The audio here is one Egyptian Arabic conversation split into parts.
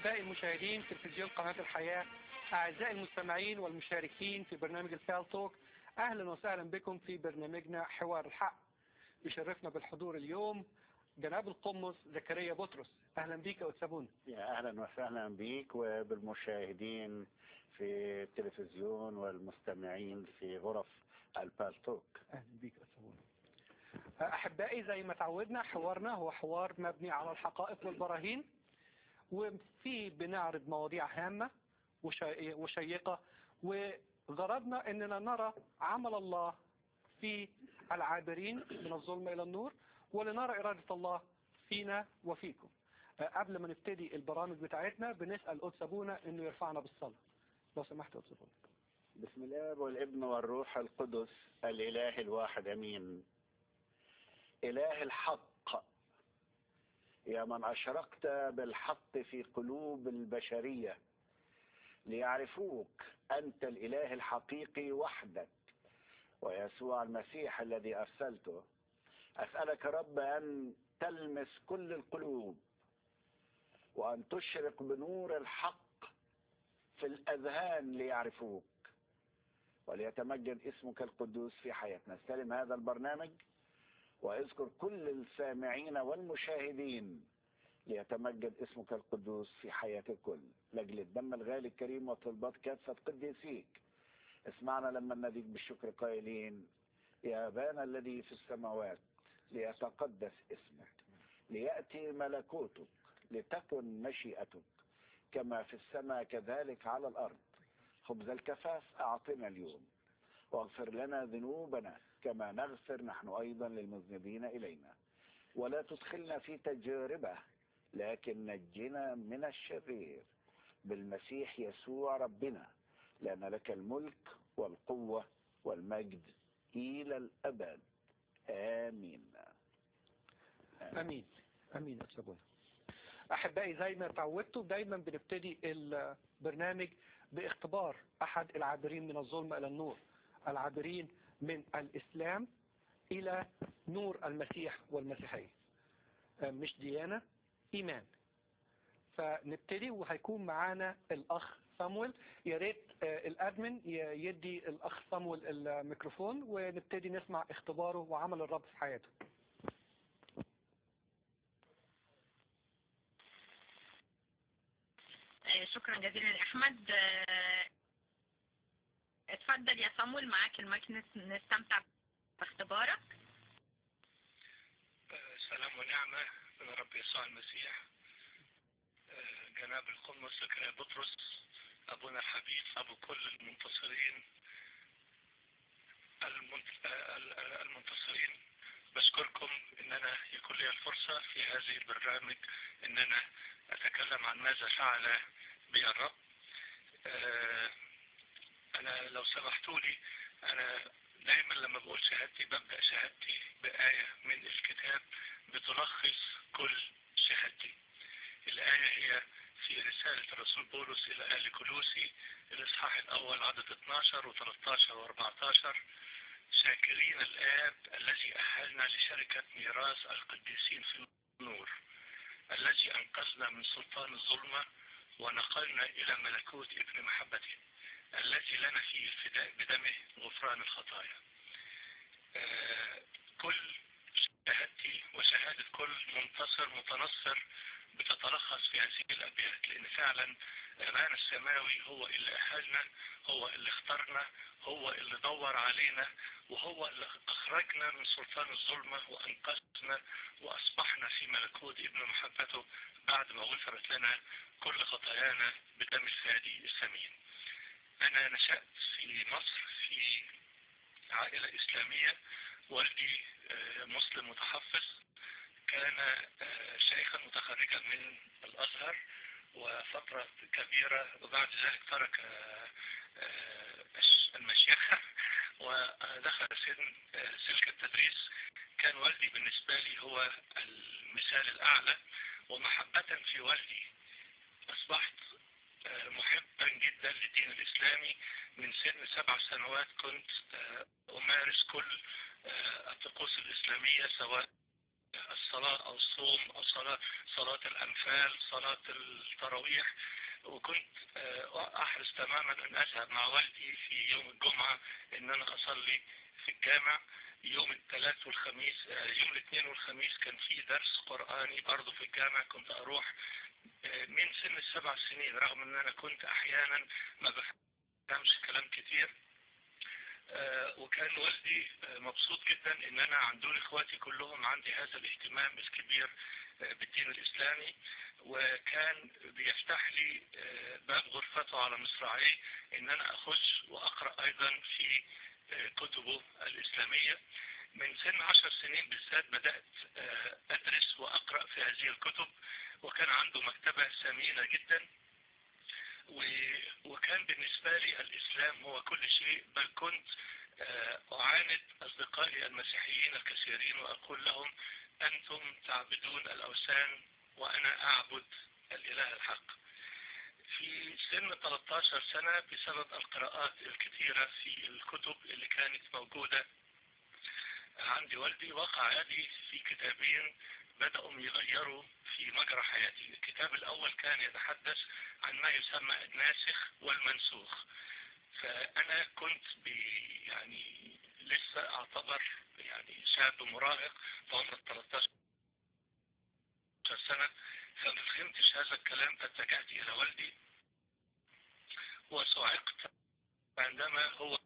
أحبائي المشاهدين تلفزيون قناة الحياة أعزائي المستمعين والمشاركين في برنامج الفال توك أهلا وسهلا بكم في برنامجنا حوار الحق يشرفنا بالحضور اليوم جناب القمص زكريا بطرس أهلا بيك يا أستاذ يا أهلا وسهلا بيك وبالمشاهدين في التلفزيون والمستمعين في غرف البالتوك أهلا بيك يا أستاذ أحبائي زي ما تعودنا حوارنا هو حوار مبني على الحقائق والبراهين وفي بنعرض مواضيع هامة وشيقة وغرضنا أننا نرى عمل الله في العابرين من الظلم إلى النور ولنرى إرادة الله فينا وفيكم قبل ما نبتدي البرامج بتاعتنا بنسأل قدس أبونا أنه يرفعنا بالصلاة لو سمحت قدس أبونا بسم الله والابن والروح القدس الإله الواحد أمين إله الحق يا من أشرقت بالحق في قلوب البشرية ليعرفوك أنت الإله الحقيقي وحدك ويسوع المسيح الذي أرسلته أسألك رب أن تلمس كل القلوب وأن تشرق بنور الحق في الأذهان ليعرفوك وليتمجد اسمك القدوس في حياتنا استلم هذا البرنامج واذكر كل السامعين والمشاهدين ليتمجد اسمك القدوس في حياة الكل لاجل الدم الغالي الكريم وطلبات كافة قديسيك اسمعنا لما نديك بالشكر قائلين يا أبانا الذي في السماوات ليتقدس اسمك ليأتي ملكوتك لتكن مشيئتك كما في السماء كذلك على الأرض خبز الكفاف أعطنا اليوم واغفر لنا ذنوبنا كما نغفر نحن أيضا للمذنبين إلينا ولا تدخلنا في تجربة لكن نجنا من الشرير بالمسيح يسوع ربنا لأن لك الملك والقوة والمجد إلى الأبد آمين أمين أمين أتسابونا أحبائي زي ما تعودتوا دايما بنبتدي البرنامج باختبار أحد العابرين من الظلم إلى النور العابرين من الإسلام إلى نور المسيح والمسيحية مش ديانة إيمان فنبتدي وهيكون معانا الأخ صامويل يا ريت الأدمن يدي الأخ صامويل الميكروفون ونبتدي نسمع اختباره وعمل الرب في حياته شكرا جزيلا يا أحمد اتفضل يا صامويل معاك المايك نستمتع باختبارك سلام ونعمة من رب يسوع المسيح جناب القمص زكريا بطرس أبونا الحبيب أبو كل المنتصرين المنتصرين بشكركم ان انا يكون لي الفرصة في هذه البرنامج ان انا اتكلم عن ماذا فعل بي الرب انا لو سمحتوا لي انا دايما لما بقول شهادتي ببدأ شهادتي بآية من الكتاب بتلخص كل شهادتي الآية هي في رسالة الرسول بولس إلى أهل كلوسي الإصحاح الأول عدد 12 و13 و14 شاكرين الآب الذي أهلنا لشركة ميراث القديسين في النور الذي أنقذنا من سلطان الظلمة ونقلنا إلى ملكوت ابن محبته الذي لنا فيه الفداء بدمه غفران الخطايا آه كل شهادتي وشهادة كل منتصر متنصر بتتلخص في هذه الأبيات لأن فعلا أبانا السماوي هو اللي أهلنا هو اللي اختارنا هو اللي دور علينا وهو اللي أخرجنا من سلطان الظلمة وأنقذنا وأصبحنا في ملكوت ابن محبته بعد ما غفرت لنا كل خطايانا بدم الفادي الثمين أنا نشأت في مصر في عائلة إسلامية والدي مسلم متحفظ كان شيخا متخرجا من الأزهر وفترة كبيرة وبعد ذلك ترك المشيخة ودخل سن سلك التدريس كان والدي بالنسبة لي هو المثال الأعلى ومحبة في والدي أصبحت محبا جدا للدين الإسلامي من سن سبع سنوات كنت أمارس كل الطقوس الإسلامية سواء الصلاة أو الصوم أو صلاة صلاة الأنفال صلاة التراويح وكنت آه، أحرص تماما أن أذهب مع والدي في يوم الجمعة أن أنا أصلي في الجامع يوم الثلاث والخميس آه، يوم الاثنين والخميس كان في درس قرآني برضه في الجامع كنت أروح آه، من سن السبع سنين رغم أن أنا كنت أحيانا ما بفهمش كلام كتير آه، وكان والدي آه، مبسوط جدا ان انا عن دون اخواتي كلهم عندي هذا الاهتمام الكبير آه، بالدين الاسلامي وكان بيفتح لي آه، باب غرفته على مصراعيه ان انا اخش واقرأ ايضا في آه، كتبه الاسلامية من سن عشر سنين بالذات بدأت آه، ادرس واقرأ في هذه الكتب وكان عنده مكتبة ثمينة جدا و- وكان بالنسبة لي الإسلام هو كل شيء بل كنت آه، أعاند أصدقائي المسيحيين الكثيرين وأقول لهم أنتم تعبدون الأوثان وأنا أعبد الإله الحق في سن 13 سنة بسبب القراءات الكثيرة في الكتب اللي كانت موجودة عندي والدي وقع يدي في كتابين بدأوا يغيروا في مجرى حياتي الكتاب الأول كان يتحدث عن ما يسمى الناسخ والمنسوخ فأنا كنت ب يعني لسه أعتبر يعني شاب مراهق في عمر 13 سنة فما فهمتش هذا الكلام فاتجهت إلى والدي وصعقت عندما هو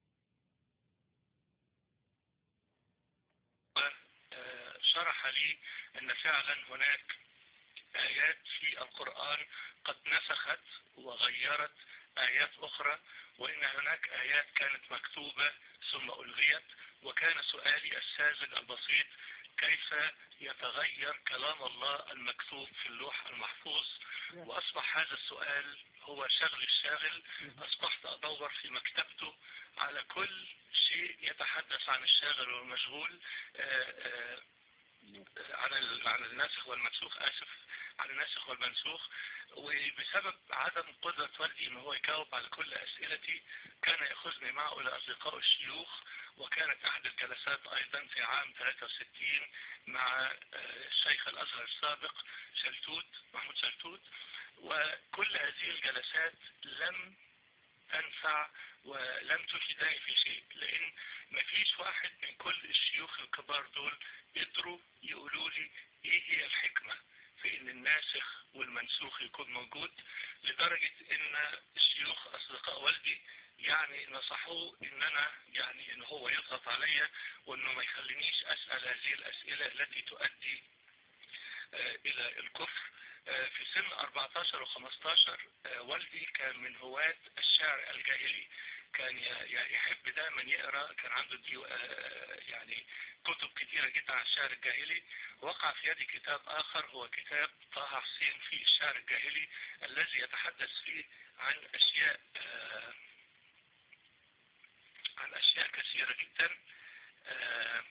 آه، شرح لي أن فعلا هناك آيات في القرآن قد نسخت وغيرت آيات أخرى وإن هناك آيات كانت مكتوبة ثم ألغيت وكان سؤالي الساذج البسيط كيف يتغير كلام الله المكتوب في اللوح المحفوظ وأصبح هذا السؤال هو شغل الشاغل أصبحت أدور في مكتبته على كل شيء يتحدث عن الشاغل والمشغول آه، آه، عن ال- عن الناسخ والمنسوخ آسف عن الناسخ والمنسوخ وبسبب عدم قدرة والدي ان هو يجاوب على كل اسئلتي كان ياخذني معه الى اصدقاء الشيوخ وكانت احد الجلسات ايضا في عام 63 مع آه، الشيخ الازهر السابق شلتوت محمود شلتوت وكل هذه الجلسات لم تنفع ولم تفيدني في شيء لان مفيش واحد من كل الشيوخ الكبار دول قدروا يقولوا لي ايه هي الحكمة في ان الناسخ والمنسوخ يكون موجود لدرجة ان الشيوخ اصدقاء والدي يعني نصحوه ان انا يعني ان هو يضغط عليا وانه ما يخلينيش اسأل هذه الاسئلة التي تؤدي آه، الى الكفر آه، في سن 14 و15 والدي كان من هواة الشعر الجاهلي كان ي- ي- يحب دائما يقرا كان عنده ديو آه، يعني كتب كثيرة جدا عن الشعر الجاهلي وقع في يدي كتاب آخر هو كتاب طه حسين في الشعر الجاهلي الذي يتحدث فيه عن أشياء آه، عن أشياء كثيرة جدا آه،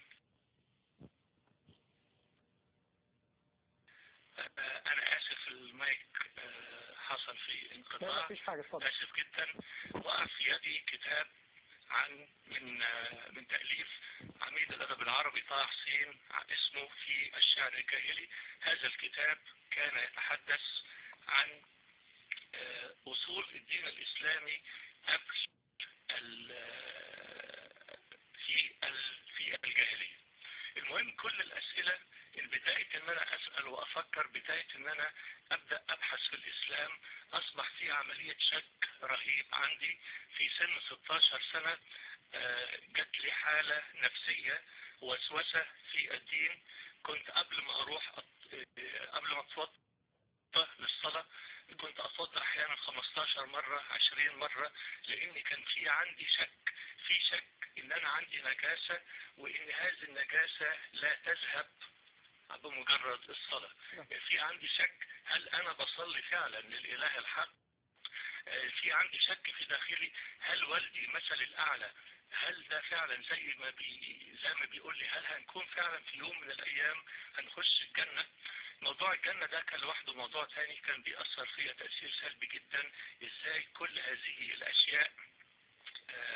آه، أنا آسف المايك آه، حصل فيه لا انقطاع مفيش حاجة اتفضل آسف جدا وقع في يدي كتاب عن من آه، من تأليف عميد الأدب العربي طه حسين ع- اسمه في الشعر الجاهلي هذا الكتاب كان يتحدث عن آه، أصول الدين الإسلامي قبل ال- آه، في ال- في الجاهلية المهم كل الأسئلة البداية ان انا اسأل وافكر بداية ان انا ابدأ ابحث في الاسلام اصبح في عملية شك رهيب عندي في سن 16 سنة آه، جات لي حالة نفسية وسوسة في الدين كنت قبل ما اروح أط- آه، قبل ما اتوضى للصلاة كنت اتوضى احيانا 15 مرة 20 مرة لان كان في عندي شك في شك ان انا عندي نجاسة وان هذه النجاسة لا تذهب بمجرد الصلاة في عندي شك هل انا بصلي فعلا للاله الحق آه، في عندي شك في داخلي هل والدي مثل الاعلى هل ده فعلا زي ما بي زي ما بيقول لي هل هنكون فعلا في يوم من الايام هنخش الجنة موضوع الجنة ده كان لوحده موضوع تاني كان بيأثر فيا تأثير سلبي جدا ازاي كل هذه الاشياء آه،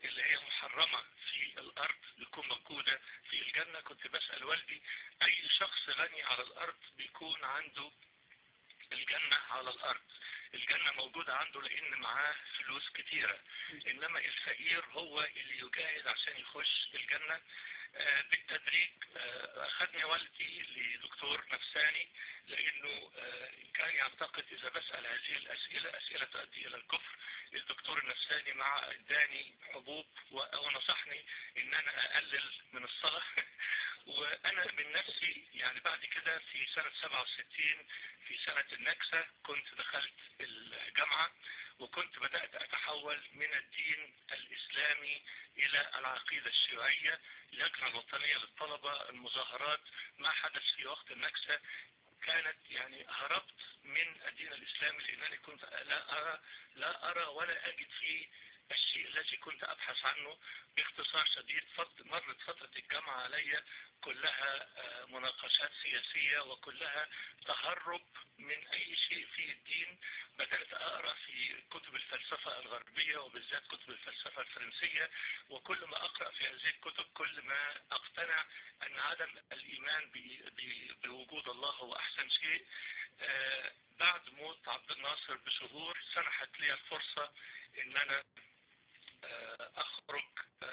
اللي هي محرمة في الأرض تكون موجودة في الجنة كنت بسأل والدي أي شخص غني على الأرض بيكون عنده الجنة على الأرض الجنة موجودة عنده لأن معاه فلوس كتيرة إنما الفقير هو اللي يجاهد عشان يخش الجنة آه بالتدريج آه أخذني والدي لدكتور نفساني لأنه آه كان يعتقد إذا بسأل هذه الأسئلة أسئلة تؤدي إلى الكفر الدكتور النفساني مع اداني حبوب ونصحني إن أنا أقلل من الصلاة وأنا من نفسي يعني بعد كده في سنة 67 في سنة النكسة كنت دخلت الجامعة وكنت بدأت أتحول من الدين الإسلامي إلى العقيدة الشيوعية اللجنة الوطنية للطلبة المظاهرات ما حدث في وقت النكسة كانت يعني هربت من الدين الإسلامي لأنني كنت لا أرى لا أرى ولا أجد فيه الشيء الذي كنت أبحث عنه باختصار شديد مرت فترة الجامعة علي كلها مناقشات سياسية وكلها تهرب من أي شيء في الدين بدأت أقرأ في كتب الفلسفة الغربية وبالذات كتب الفلسفة الفرنسية وكل ما أقرأ في هذه الكتب كل ما أقتنع أن عدم الإيمان بوجود الله هو أحسن شيء بعد موت عبد الناصر بشهور سنحت لي الفرصة أن أنا أخرج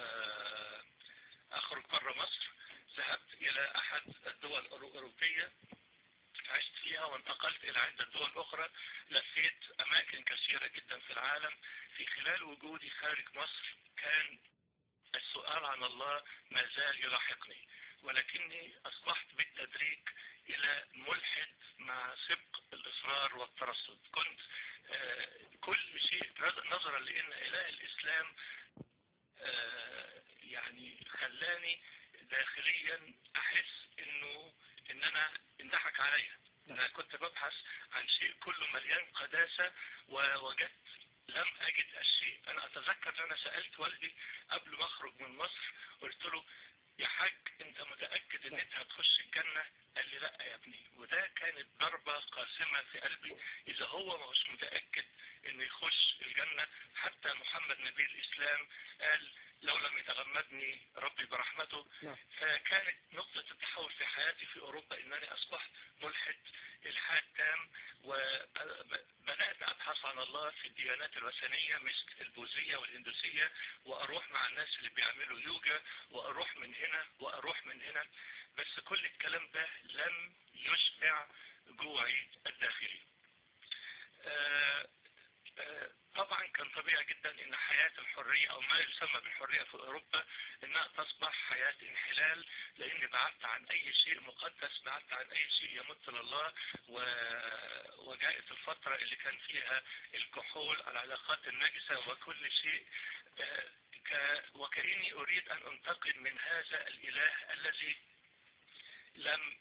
أخرج برا مصر ذهبت إلى أحد الدول الأوروبية عشت فيها وانتقلت إلى عدة دول أخرى لفيت أماكن كثيرة جدا في العالم في خلال وجودي خارج مصر كان السؤال عن الله ما زال يلاحقني ولكني أصبحت بالتدريج إلى ملحد مع سبق الإصرار والترصد كنت آه كل شيء نظرا لأن إله الإسلام آه يعني خلاني داخليا أحس إنه إن أنا انضحك عليا أنا كنت ببحث عن شيء كله مليان قداسة ووجدت لم أجد الشيء أنا أتذكر أن أنا سألت والدي قبل ما أخرج من مصر قلت له يا حاج أنت متأكد أن أنت هتخش الجنة قال لي لا يا ابني وده كانت ضربة قاسمة في قلبي إذا هو مش متأكد أنه يخش الجنة حتى محمد نبي الإسلام قال لو لم يتغمدني ربي برحمته فكانت نقطة التحول في حياتي في أوروبا أنني أصبحت ملحد إلحاد تام وبدأت أبحث عن الله في الديانات الوثنية مثل البوذية والهندوسية وأروح مع الناس اللي بيعملوا يوجا وأروح من هنا وأروح من هنا بس كل الكلام ده لم يشبع جوعي الداخلي آه آه طبعا كان طبيعي جدا ان حياة الحرية او ما يسمى بالحرية في اوروبا انها تصبح حياة انحلال لاني بعدت عن اي شيء مقدس بعدت عن اي شيء يمت لله و... وجاءت الفترة اللي كان فيها الكحول العلاقات النجسة وكل شيء ك... وكأني اريد ان انتقل من هذا الاله الذي لم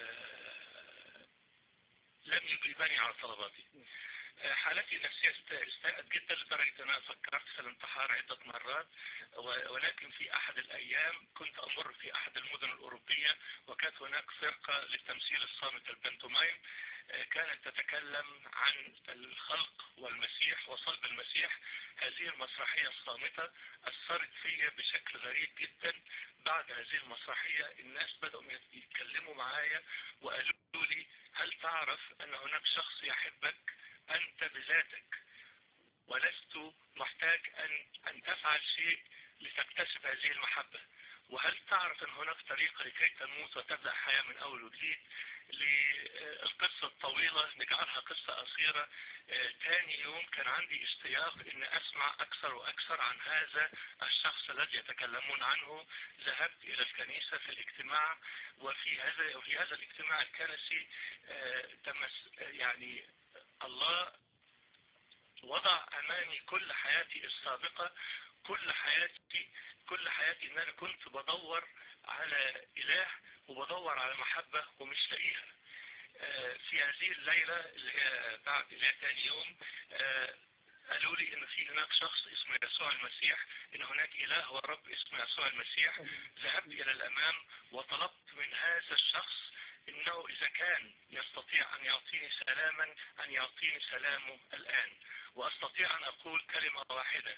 لم يجيبني على طلباتي حالتي النفسية استاءت جدا لدرجة ان انا فكرت في الانتحار عدة مرات ولكن في احد الايام كنت امر في احد المدن الاوروبية وكانت هناك فرقة للتمثيل الصامت البنتومايم كانت تتكلم عن الخلق والمسيح وصلب المسيح هذه المسرحية الصامتة اثرت فيا بشكل غريب جدا بعد هذه المسرحية الناس بدأوا يتكلموا معايا وقالوا لي هل تعرف ان هناك شخص يحبك أنت بذاتك ولست محتاج أن, أن تفعل شيء لتكتسب هذه المحبة وهل تعرف أن هناك طريقة لكي تموت وتبدأ حياة من أول وجديد للقصة الطويلة نجعلها قصة قصيرة تاني يوم كان عندي اشتياق ان اسمع اكثر واكثر عن هذا الشخص الذي يتكلمون عنه ذهبت الى الكنيسة في الاجتماع وفي هذا وفي هذا الاجتماع الكنسي تمس يعني الله وضع امامي كل حياتي السابقة كل حياتي كل حياتي ان انا كنت بدور على اله وبدور على محبة ومش لاقيها في هذه الليلة اللي هي بعد اللي هي تاني يوم قالوا لي ان في هناك شخص اسمه يسوع المسيح ان هناك اله ورب اسمه يسوع المسيح ذهبت الى الامام وطلبت من هذا الشخص انه اذا كان يستطيع ان يعطيني سلاما ان يعطيني سلامه الان واستطيع ان اقول كلمة واحدة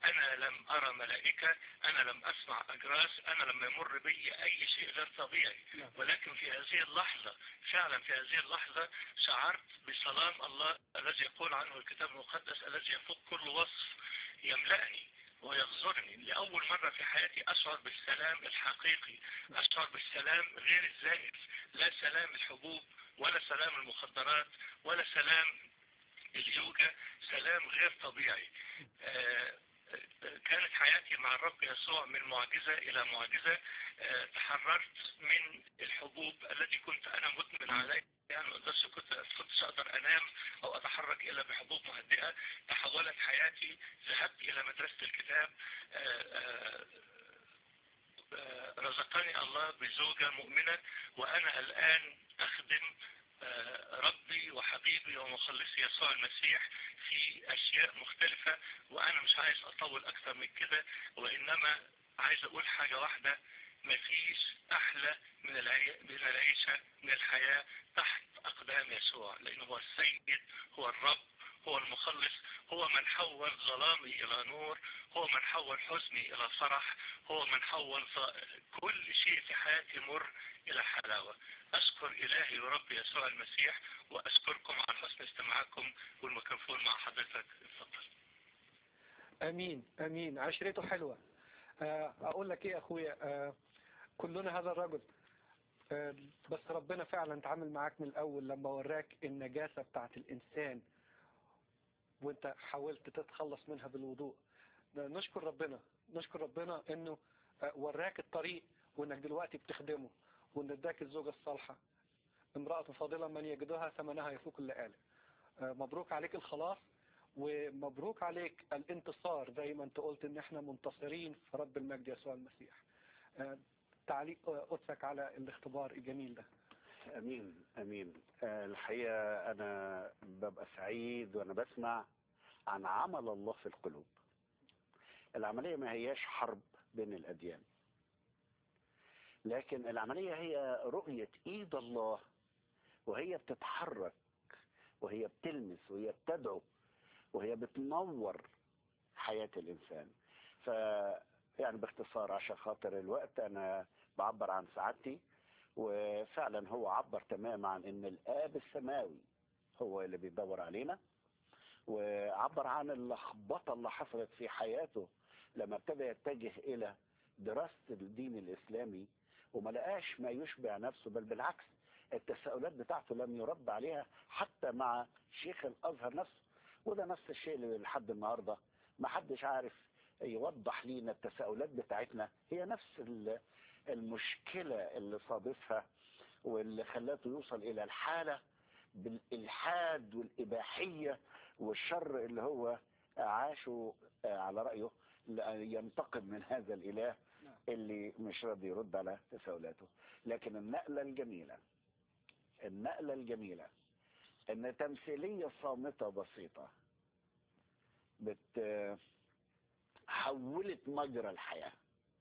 أنا لم أرى ملائكة أنا لم أسمع أجراس أنا لم يمر بي أي شيء غير طبيعي نعم. ولكن في هذه اللحظة فعلا في هذه اللحظة شعرت بسلام الله الذي يقول عنه الكتاب المقدس الذي يفوق كل وصف يملأني ويغزرني لأول مرة في حياتي أشعر بالسلام الحقيقي أشعر بالسلام غير الزائف لا سلام الحبوب ولا سلام المخدرات ولا سلام اليوجا سلام غير طبيعي آه، آه، كانت حياتي مع الرب يسوع من معجزة إلى معجزة آه، تحررت من الحبوب التي كنت أنا مدمن عليها يعني ما أقدرش كنت كنتش أقدر أنام أو أتحرك إلا بحبوب مهدئة تحولت حياتي ذهبت إلى مدرسة الكتاب آه، آه، آه، رزقني الله بزوجة مؤمنة وأنا الآن أخدم آه، ربي وحبيبي ومخلصي يسوع المسيح في أشياء مختلفة وأنا مش عايز أطول أكثر من كده وإنما عايز أقول حاجة واحدة مفيش أحلى من العي- من العيشة من الحياة تحت أقدام يسوع لأنه هو السيد هو الرب هو المخلص هو من حول ظلامي إلى نور هو من حول حزني إلى فرح هو من حول ظ- كل شيء في حياتي مر إلى حلاوة أشكر إلهي وربي يسوع المسيح وأشكركم على حسن استماعكم والميكروفون مع حضرتك اتفضل امين امين عشرته حلوة آه، اقول لك ايه يا اخويا آه، كلنا هذا الرجل آه، بس ربنا فعلا تعامل معاك من الاول لما وراك النجاسة بتاعت الانسان وانت حاولت تتخلص منها بالوضوء نشكر ربنا نشكر ربنا انه آه، وراك الطريق وانك دلوقتي بتخدمه وان اداك الزوجة الصالحة امرأة فاضلة من يجدها ثمنها يفوق اللآلئ آه، مبروك عليك الخلاص ومبروك عليك الانتصار زي ما انت قلت ان احنا منتصرين في رب المجد يسوع المسيح آه، تعليق آه، قدسك على الاختبار الجميل ده امين امين آه، الحقيقه انا ببقى سعيد وانا بسمع عن عمل الله في القلوب العمليه ما هياش حرب بين الاديان لكن العمليه هي رؤيه ايد الله وهي بتتحرك وهي بتلمس وهي بتدعو وهي بتنور حياه الانسان ف يعني باختصار عشان خاطر الوقت انا بعبر عن سعادتي وفعلا هو عبر تماما عن ان الاب السماوي هو اللي بيدور علينا وعبر عن اللخبطه اللي حصلت في حياته لما ابتدى يتجه الى دراسه الدين الاسلامي وما لقاش ما يشبع نفسه بل بالعكس التساؤلات بتاعته لم يرد عليها حتى مع شيخ الازهر نفسه وده نفس الشيء اللي لحد النهارده ما حدش عارف يوضح لينا التساؤلات بتاعتنا هي نفس ال- المشكلة اللي صادفها واللي خلاته يوصل إلى الحالة بالإلحاد والإباحية والشر اللي هو عاشه على رأيه ينتقم من هذا الإله اللي مش راضي يرد على تساؤلاته لكن النقلة الجميلة النقلة الجميلة ان تمثيلية صامتة بسيطة بت حولت مجرى الحياة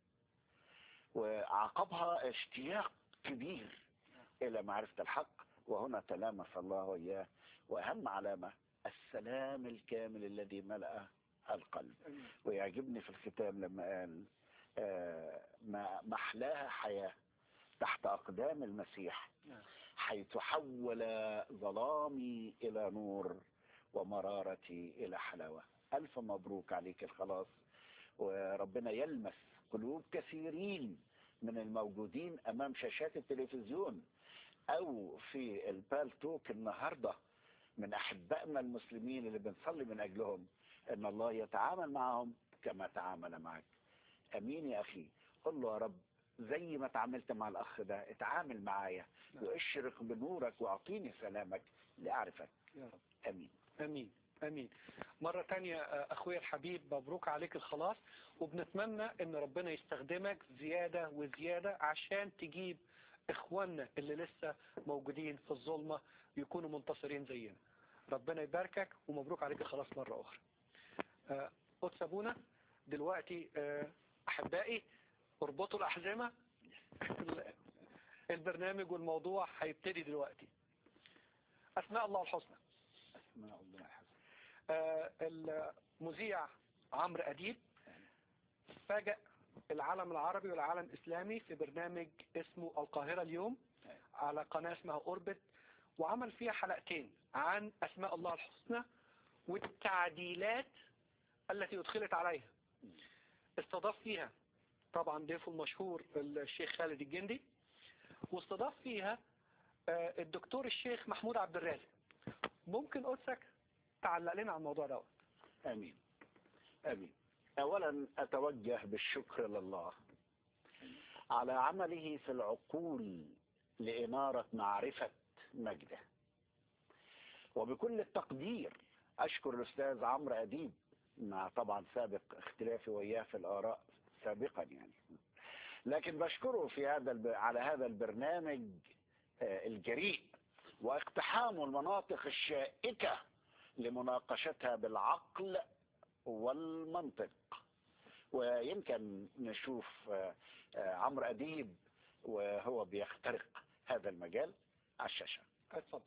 وعقبها اشتياق كبير الى معرفة الحق وهنا تلامس الله وإياه واهم علامة السلام الكامل الذي ملأ القلب ويعجبني في الختام لما قال آه، ما محلاها حياة تحت أقدام المسيح نعم. حيث حول ظلامي إلى نور ومرارتي إلى حلاوة ألف مبروك عليك الخلاص وربنا يلمس قلوب كثيرين من الموجودين أمام شاشات التلفزيون أو في البالتوك النهاردة من أحبائنا المسلمين اللي بنصلي من أجلهم أن الله يتعامل معهم كما تعامل معك أمين يا أخي قل له يا رب زي ما تعاملت مع الأخ ده اتعامل معايا نعم. واشرق بنورك واعطيني سلامك لأعرفك يا رب أمين امين امين مرة تانية آه، اخويا الحبيب مبروك عليك الخلاص وبنتمنى ان ربنا يستخدمك زيادة وزيادة عشان تجيب اخواننا اللي لسه موجودين في الظلمة يكونوا منتصرين زينا ربنا يباركك ومبروك عليك الخلاص مرة اخرى آه، قدس ابونا دلوقتي آه، احبائي اربطوا الاحزمة البرنامج والموضوع هيبتدي دلوقتي اسماء الله الحسنى أسماء الله الحسنى آه، المذيع عمرو أديب فاجأ العالم العربي والعالم الإسلامي في برنامج اسمه القاهرة اليوم على قناة اسمها أوربت وعمل فيها حلقتين عن أسماء الله الحسنى والتعديلات التي أدخلت عليها استضاف فيها طبعا ضيفه المشهور الشيخ خالد الجندي واستضاف فيها آه، الدكتور الشيخ محمود عبد الرازق ممكن قدسك تعلق لنا على الموضوع دوت امين امين اولا اتوجه بالشكر لله على عمله في العقول لاناره معرفه مجده وبكل التقدير اشكر الاستاذ عمرو اديب مع طبعا سابق اختلافي وياه في الاراء سابقا يعني لكن بشكره في هذا الب... على هذا البرنامج آه، الجريء واقتحام المناطق الشائكه لمناقشتها بالعقل والمنطق ويمكن نشوف آه، آه، عمرو أديب وهو بيخترق هذا المجال على الشاشة اتفضل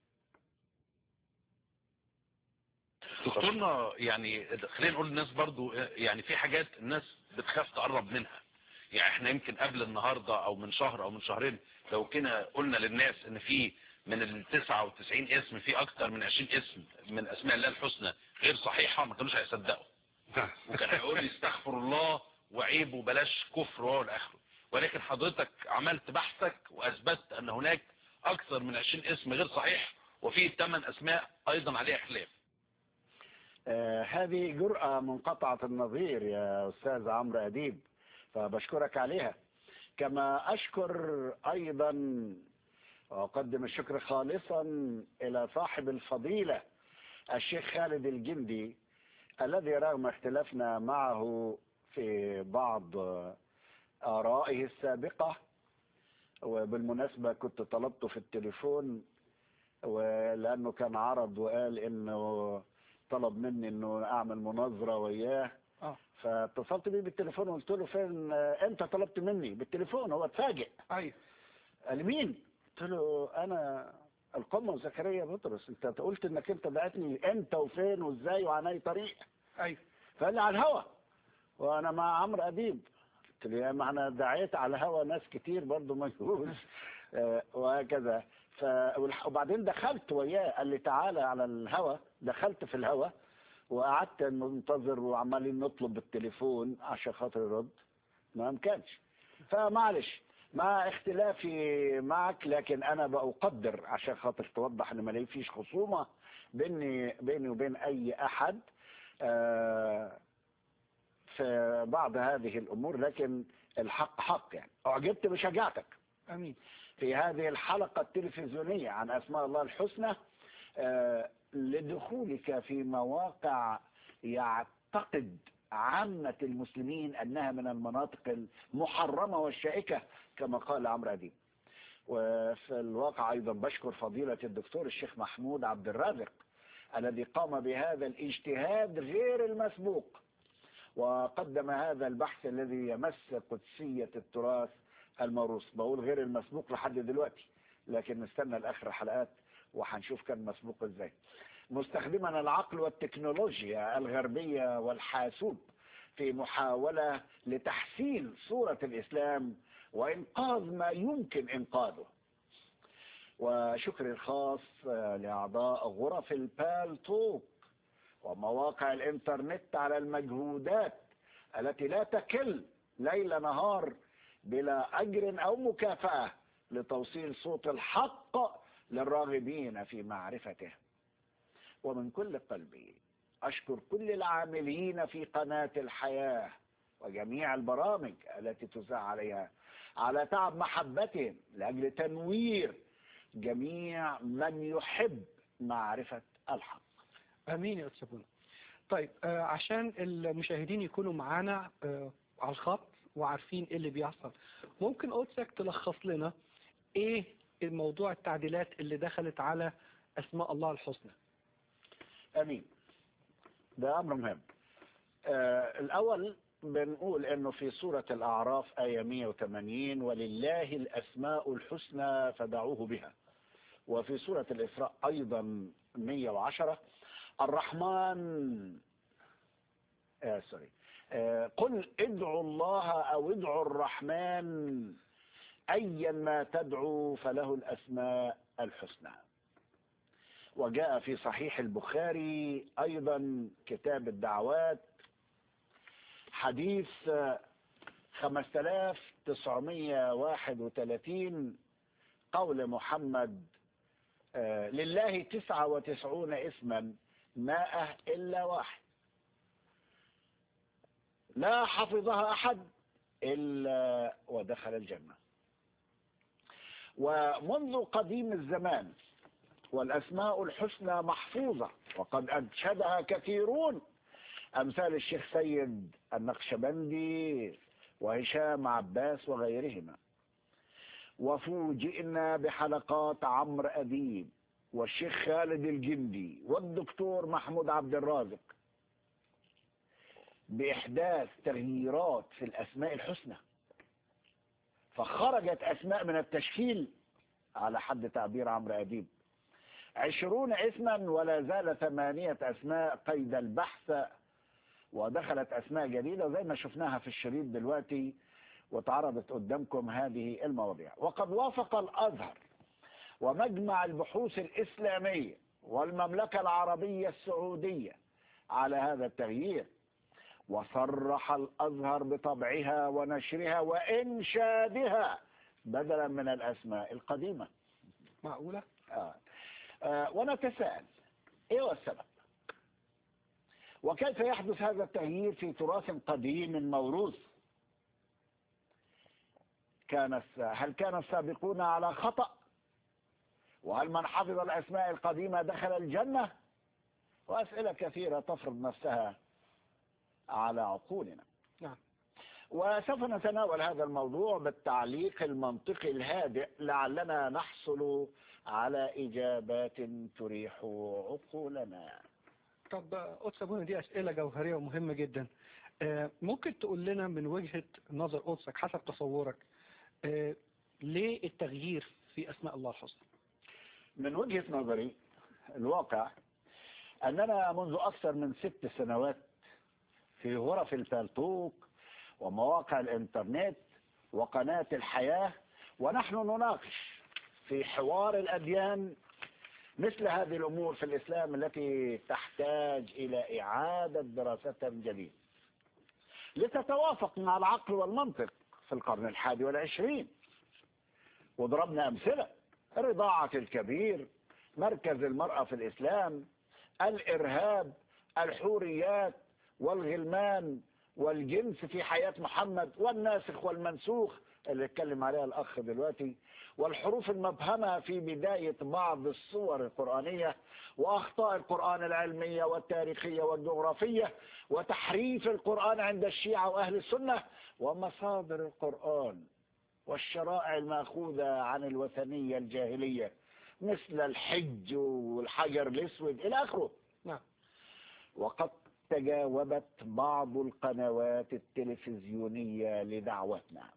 دكتورنا يعني خلينا نقول للناس برضو يعني في حاجات الناس بتخاف تقرب منها يعني احنا يمكن قبل النهاردة او من شهر او من شهرين لو كنا قلنا للناس ان في من ال 99 اسم في اكتر من 20 اسم من اسماء الله الحسنى غير صحيحة ما كانوش هيصدقوا وكان هيقول لي استغفر الله وعيب وبلاش كفر وهو الاخر ولكن حضرتك عملت بحثك واثبتت ان هناك اكثر من 20 اسم غير صحيح وفي 8 اسماء ايضا عليها خلاف آه، هذه جرأة منقطعة النظير يا أستاذ عمرو أديب فبشكرك عليها كما أشكر أيضا وأقدم الشكر خالصا إلى صاحب الفضيلة الشيخ خالد الجندي الذي رغم اختلافنا معه في بعض آرائه السابقة وبالمناسبة كنت طلبته في التليفون ولأنه كان عرض وقال إنه طلب مني إنه أعمل مناظرة وياه اه فاتصلت بيه بالتليفون وقلت له فين أنت طلبت مني بالتليفون هو اتفاجئ ايوه قال لي مين؟ قلت له انا القمه زكريا بطرس انت قلت انك انت بعتني امتى وفين وازاي وعن اي طريق ايوه فقال لي على الهوا وانا مع عمرو اديب قلت له يا ما انا دعيت على هوا ناس كتير برضه مجهول آه، وهكذا ف والح- وبعدين دخلت وياه قال لي تعالى على الهوا دخلت في الهوا وقعدت منتظر وعمالين نطلب بالتليفون عشان خاطر يرد ما امكنش فمعلش مع اختلافي معك لكن انا بقدر عشان خاطر توضح ان ما فيش خصومه بيني بيني وبين اي احد آه، في بعض هذه الامور لكن الحق حق يعني اعجبت بشجاعتك امين في هذه الحلقة التلفزيونية عن أسماء الله الحسنى آه، لدخولك في مواقع يعتقد عامة المسلمين أنها من المناطق المحرمة والشائكة كما قال عمرو أديب وفي الواقع أيضا بشكر فضيلة الدكتور الشيخ محمود عبد الرازق الذي قام بهذا الاجتهاد غير المسبوق وقدم هذا البحث الذي يمس قدسية التراث الموروث بقول غير المسبوق لحد دلوقتي لكن نستنى لاخر الحلقات وهنشوف كان مسبوق ازاي مستخدما العقل والتكنولوجيا الغربية والحاسوب في محاولة لتحسين صورة الإسلام وإنقاذ ما يمكن إنقاذه وشكر الخاص آه، لأعضاء غرف البال توك ومواقع الإنترنت على المجهودات التي لا تكل ليل نهار بلا أجر أو مكافأة لتوصيل صوت الحق للراغبين في معرفته ومن كل قلبي أشكر كل العاملين في قناة الحياة وجميع البرامج التي تذاع عليها على تعب محبتهم لأجل تنوير جميع من يحب معرفة الحق امين يا استاذ بونا. طيب آه عشان المشاهدين يكونوا معانا آه على الخط وعارفين ايه اللي بيحصل ممكن قدسك تلخص لنا ايه الموضوع التعديلات اللي دخلت على اسماء الله الحسنى امين ده امر مهم آه الاول بنقول انه في سورة الاعراف آية 180 ولله الاسماء الحسنى فدعوه بها وفي سورة الاسراء ايضا 110 الرحمن آه سوري آه، قل ادعوا الله أو ادعوا الرحمن أيا ما تدعو فله الأسماء الحسنى وجاء في صحيح البخاري أيضا كتاب الدعوات حديث آه، 5931 قول محمد آه، لله تسعة وتسعون اسما ماءه إلا واحد لا حفظها أحد إلا ودخل الجنة ومنذ قديم الزمان والأسماء الحسنى محفوظة وقد أنشدها كثيرون أمثال الشيخ سيد النقشبندي وهشام عباس وغيرهما وفوجئنا بحلقات عمرو أديب والشيخ خالد الجندي والدكتور محمود عبد الرازق بإحداث تغييرات في الأسماء الحسنى فخرجت أسماء من التشكيل على حد تعبير عمرو أديب عشرون اسما ولا زال ثمانية أسماء قيد البحث ودخلت أسماء جديدة زي ما شفناها في الشريط دلوقتي وتعرضت قدامكم هذه المواضيع وقد وافق الأزهر ومجمع البحوث الإسلامية والمملكة العربية السعودية على هذا التغيير وصرح الأزهر بطبعها ونشرها وإنشادها بدلا من الأسماء القديمة معقولة آه. آه. ونتساءل إيه هو السبب وكيف يحدث هذا التغيير في تراث قديم موروث كان الس- هل كان السابقون على خطأ وهل من حفظ الأسماء القديمة دخل الجنة وأسئلة كثيرة تفرض نفسها على عقولنا نعم وسوف نتناول هذا الموضوع بالتعليق المنطقي الهادئ لعلنا نحصل على إجابات تريح عقولنا طب قدس أبونا دي أسئلة جوهرية ومهمة جدا آه، ممكن تقول لنا من وجهة نظر قدسك حسب تصورك آه، ليه التغيير في أسماء الله الحسنى من وجهة نظري الواقع أننا منذ أكثر من ست سنوات في غرف الفالتوك ومواقع الإنترنت وقناة الحياة ونحن نناقش في حوار الأديان مثل هذه الأمور في الإسلام التي تحتاج إلى إعادة دراسة جديدة لتتوافق مع العقل والمنطق في القرن الحادي والعشرين وضربنا أمثلة رضاعة الكبير مركز المرأة في الإسلام الإرهاب الحوريات والغلمان والجنس في حياة محمد والناسخ والمنسوخ اللي اتكلم عليها الأخ دلوقتي والحروف المبهمة في بداية بعض الصور القرآنية وأخطاء القرآن العلمية والتاريخية والجغرافية وتحريف القرآن عند الشيعة وأهل السنة ومصادر القرآن والشرائع المأخوذة عن الوثنية الجاهلية مثل الحج والحجر الأسود إلى آخره نعم وقد تجاوبت بعض القنوات التلفزيونية لدعوتنا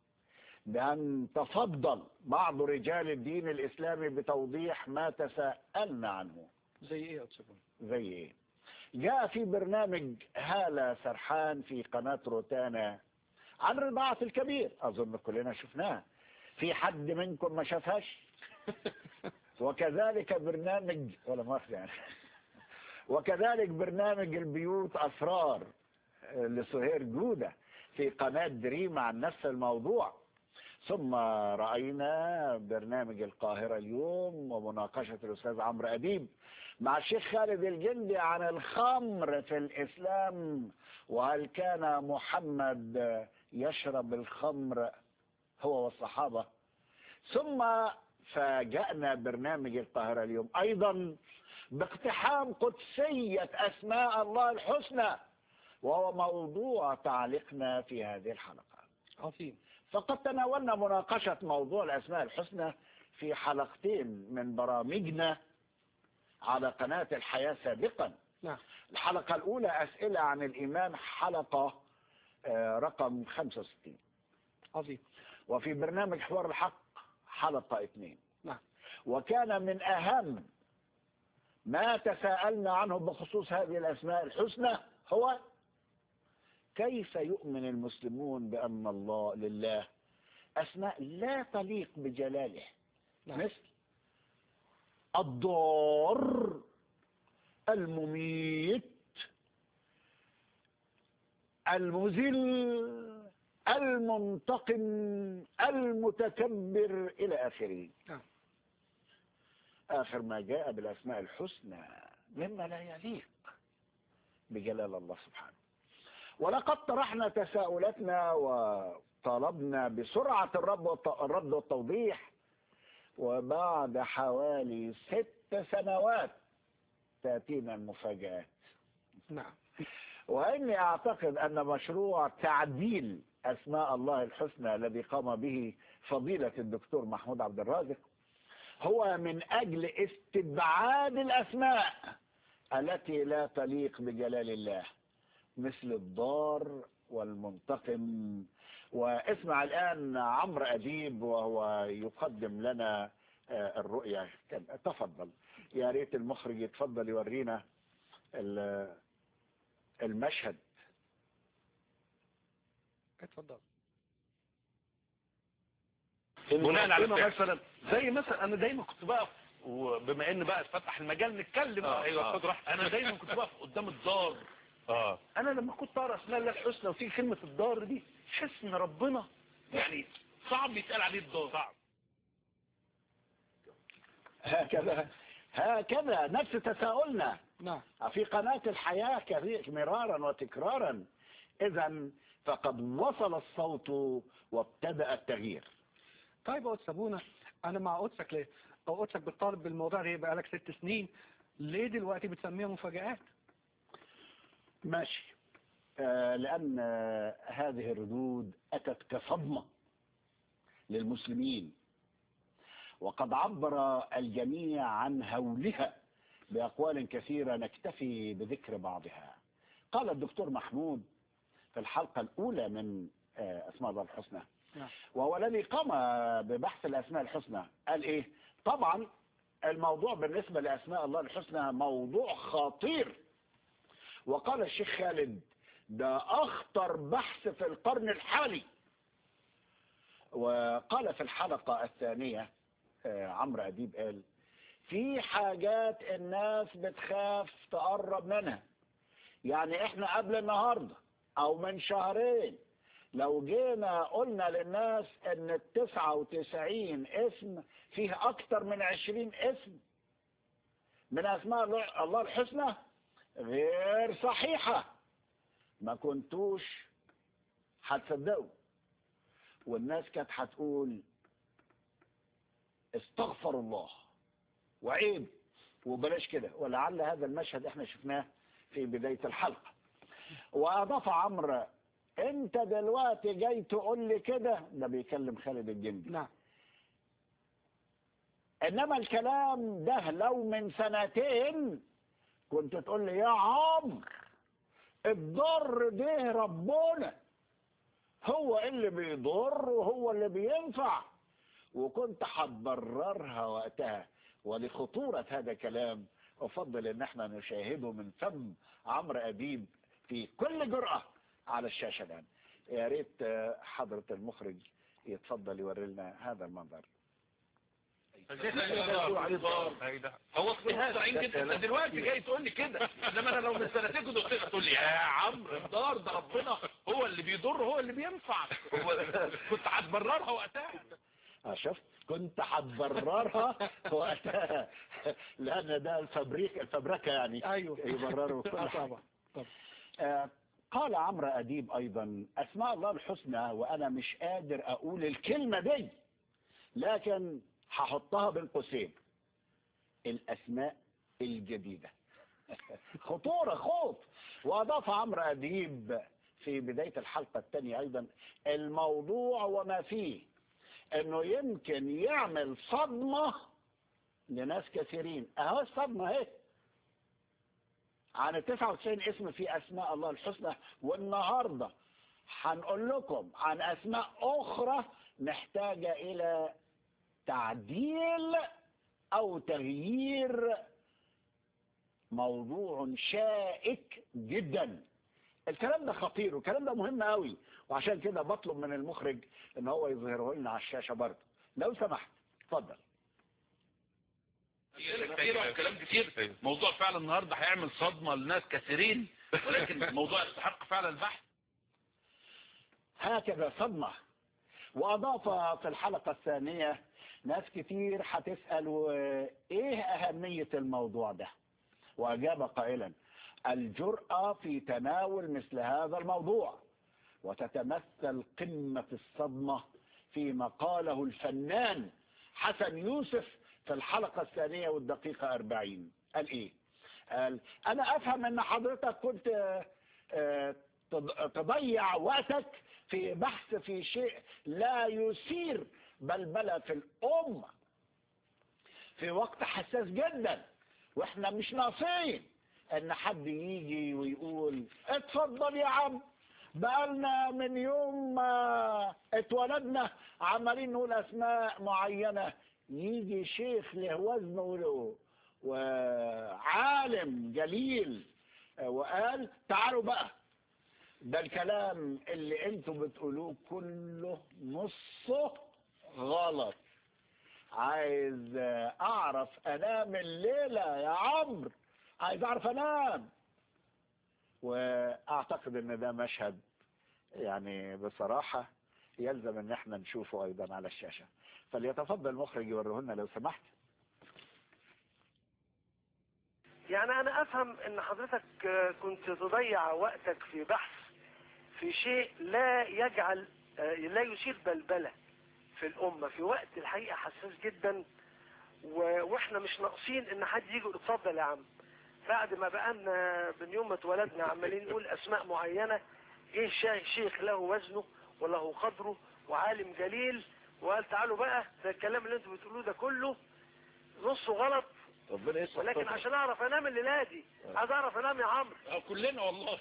بأن تفضل بعض رجال الدين الإسلامي بتوضيح ما تساءلنا عنه زي إيه يا قدس أبونا زي إيه جاء في برنامج هالة سرحان في قناة روتانا عن رضاعة الكبير أظن كلنا شفناها في حد منكم ما شافهاش وكذلك برنامج ولا مؤاخذة يعني وكذلك برنامج البيوت أسرار لسهير جودة في قناة دريم عن نفس الموضوع ثم رأينا برنامج القاهرة اليوم ومناقشة الأستاذ عمرو أديب مع الشيخ خالد الجندي عن الخمر في الإسلام وهل كان محمد يشرب الخمر هو والصحابة ثم فاجأنا برنامج القاهرة اليوم أيضا باقتحام قدسية أسماء الله الحسنى وهو موضوع تعليقنا في هذه الحلقة عظيم فقد تناولنا مناقشة موضوع الأسماء الحسنى في حلقتين من برامجنا على قناة الحياة سابقا نعم الحلقة الأولى أسئلة عن الإيمان حلقة آه، رقم 65 عظيم وفي برنامج حوار الحق حلقة اثنين نعم وكان من أهم ما تساءلنا عنه بخصوص هذه الأسماء الحسنى هو كيف يؤمن المسلمون بأن الله لله أسماء لا تليق بجلاله نعم. مثل الضار المميت المذل المنتقم المتكبر إلى آخره نعم. آخر ما جاء بالأسماء الحسنى مما لا يليق بجلال الله سبحانه ولقد طرحنا تساؤلاتنا وطلبنا بسرعة الرب والت- الرد والتوضيح وبعد حوالي ست سنوات تأتينا المفاجآت نعم وإني أعتقد أن مشروع تعديل أسماء الله الحسنى الذي قام به فضيلة الدكتور محمود عبد الرازق هو من أجل استبعاد الأسماء التي لا تليق بجلال الله مثل الضار والمنتقم واسمع الآن عمرو أديب وهو يقدم لنا آه، الرؤية كان- تفضل يا ريت المخرج يتفضل يورينا ال- المشهد اتفضل بناء على المقدمة فكرة. مثلا زي مثلا انا دايما كنت بقف وبما ان بقى اتفتح المجال نتكلم آه، ايوه آه. خد راحتك انا دايما كنت بقف قدام الدار اه انا لما كنت اقرا اسماء الله الحسنى وتيجي كلمه الدار دي تحس ان ربنا يعني صعب يتقال عليه الدار صعب هكذا هكذا نفس تساؤلنا نعم في قناة الحياة كثير مرارا وتكرارا إذا فقد وصل الصوت وابتدأ التغيير طيب يا أستاذ أبونا أنا مع قدسك ليه؟ أو قدسك بتطالب بالموضوع ده بقالك ست سنين ليه دلوقتي بتسميها مفاجآت؟ ماشي آه لأن آه هذه الردود أتت كصدمة للمسلمين وقد عبر الجميع عن هولها بأقوال كثيرة نكتفي بذكر بعضها قال الدكتور محمود في الحلقة الأولى من آه أسماء الله الحسنى نعم. وهو الذي قام ببحث الأسماء الحسنى قال إيه طبعا الموضوع بالنسبة لأسماء الله الحسنى موضوع خطير وقال الشيخ خالد ده أخطر بحث في القرن الحالي وقال في الحلقة الثانية آه، عمرو أديب قال في حاجات الناس بتخاف تقرب منها يعني احنا قبل النهاردة او من شهرين لو جينا قلنا للناس ان التسعة وتسعين اسم فيه اكتر من عشرين اسم من اسماء الله الله الحسنى غير صحيحة ما كنتوش هتصدقوا والناس كانت هتقول استغفر الله وعيب وبلاش كده ولعل هذا المشهد احنا شفناه في بداية الحلقة واضاف عمرو انت دلوقتي جاي تقول لي كده ده بيكلم خالد الجندي نعم انما الكلام ده لو من سنتين كنت تقول لي يا عمرو الضر ده ربنا هو اللي بيضر وهو اللي بينفع وكنت هتبررها وقتها ولخطورة هذا الكلام أفضل إن احنا نشاهده من فم عمرو أديب في كل جرأة على الشاشة الآن يا ريت آه، حضرة المخرج يتفضل يوري لنا هذا المنظر هو اصطناعي جدا انت دلوقتي جاي تقول لي كده انما انا لو من سنتين كنت قلت لك تقول لي يا عمرو الدار ده ربنا هو اللي بيضر هو اللي بينفع هو- كنت هتبررها وقتها آه، شفت كنت هتبررها وقتها لأن ده الفبريك الفبركة يعني أيوه يبرروا كل آه، حاجة طبعا طبعا آه، قال عمرو أديب أيضا أسماء الله الحسنى وأنا مش قادر أقول الكلمة دي لكن هحطها بين قوسين الأسماء الجديدة خطورة خوف وأضاف عمرو أديب في بداية الحلقة الثانية أيضا الموضوع وما فيه أنه يمكن يعمل صدمة لناس كثيرين أهو الصدمة اهي عن ال 99 اسم في أسماء الله الحسنى والنهاردة هنقول لكم عن أسماء أخرى محتاجة إلى تعديل أو تغيير موضوع شائك جدا الكلام ده خطير والكلام ده مهم قوي وعشان كده بطلب من المخرج ان هو يظهره لنا على الشاشة برضه لو سمحت اتفضل كتير كلام كتير موضوع فعلا النهارده هيعمل صدمة لناس كثيرين ولكن موضوع يستحق فعلا البحث هكذا صدمة وأضاف في الحلقة الثانية ناس كتير هتسأل و- إيه أهمية الموضوع ده وأجاب قائلا الجرأة في تناول مثل هذا الموضوع وتتمثل قمة الصدمة فيما قاله الفنان حسن يوسف في الحلقة الثانية والدقيقة أربعين قال إيه قال أنا أفهم أن حضرتك كنت آه، آه، تض- تضيع وقتك في بحث في شيء لا يثير بلبلة في الأمة في وقت حساس جدا واحنا مش ناقصين ان حد يجي ويقول اتفضل يا عم بقالنا من يوم ما اتولدنا عمالين نقول اسماء معينة يجي شيخ له وزنه وله وعالم جليل وقال تعالوا بقى ده الكلام اللي انتوا بتقولوه كله نصه غلط عايز اعرف انام الليلة يا عمرو عايز اعرف انام واعتقد ان ده مشهد يعني بصراحة يلزم ان احنا نشوفه ايضا على الشاشة فليتفضل المخرج يوريه لنا لو سمحت يعني أنا أفهم إن حضرتك آه، كنت تضيع وقتك في بحث في شيء لا يجعل آه، لا يثير بلبلة في الأمة في وقت الحقيقة حساس جدا و- وإحنا مش ناقصين إن حد يجي يقول اتفضل يا عم بعد ما بقالنا من يوم ما اتولدنا عمالين نقول أسماء معينة جه شا- شيخ له وزنه وله قدره وعالم جليل وقال تعالوا بقى ده الكلام اللي انتوا بتقولوه ده كله نصه غلط ربنا يسعدك ولكن عشان اعرف انام الليله دي عايز اعرف انام يا عمرو آه، كلنا والله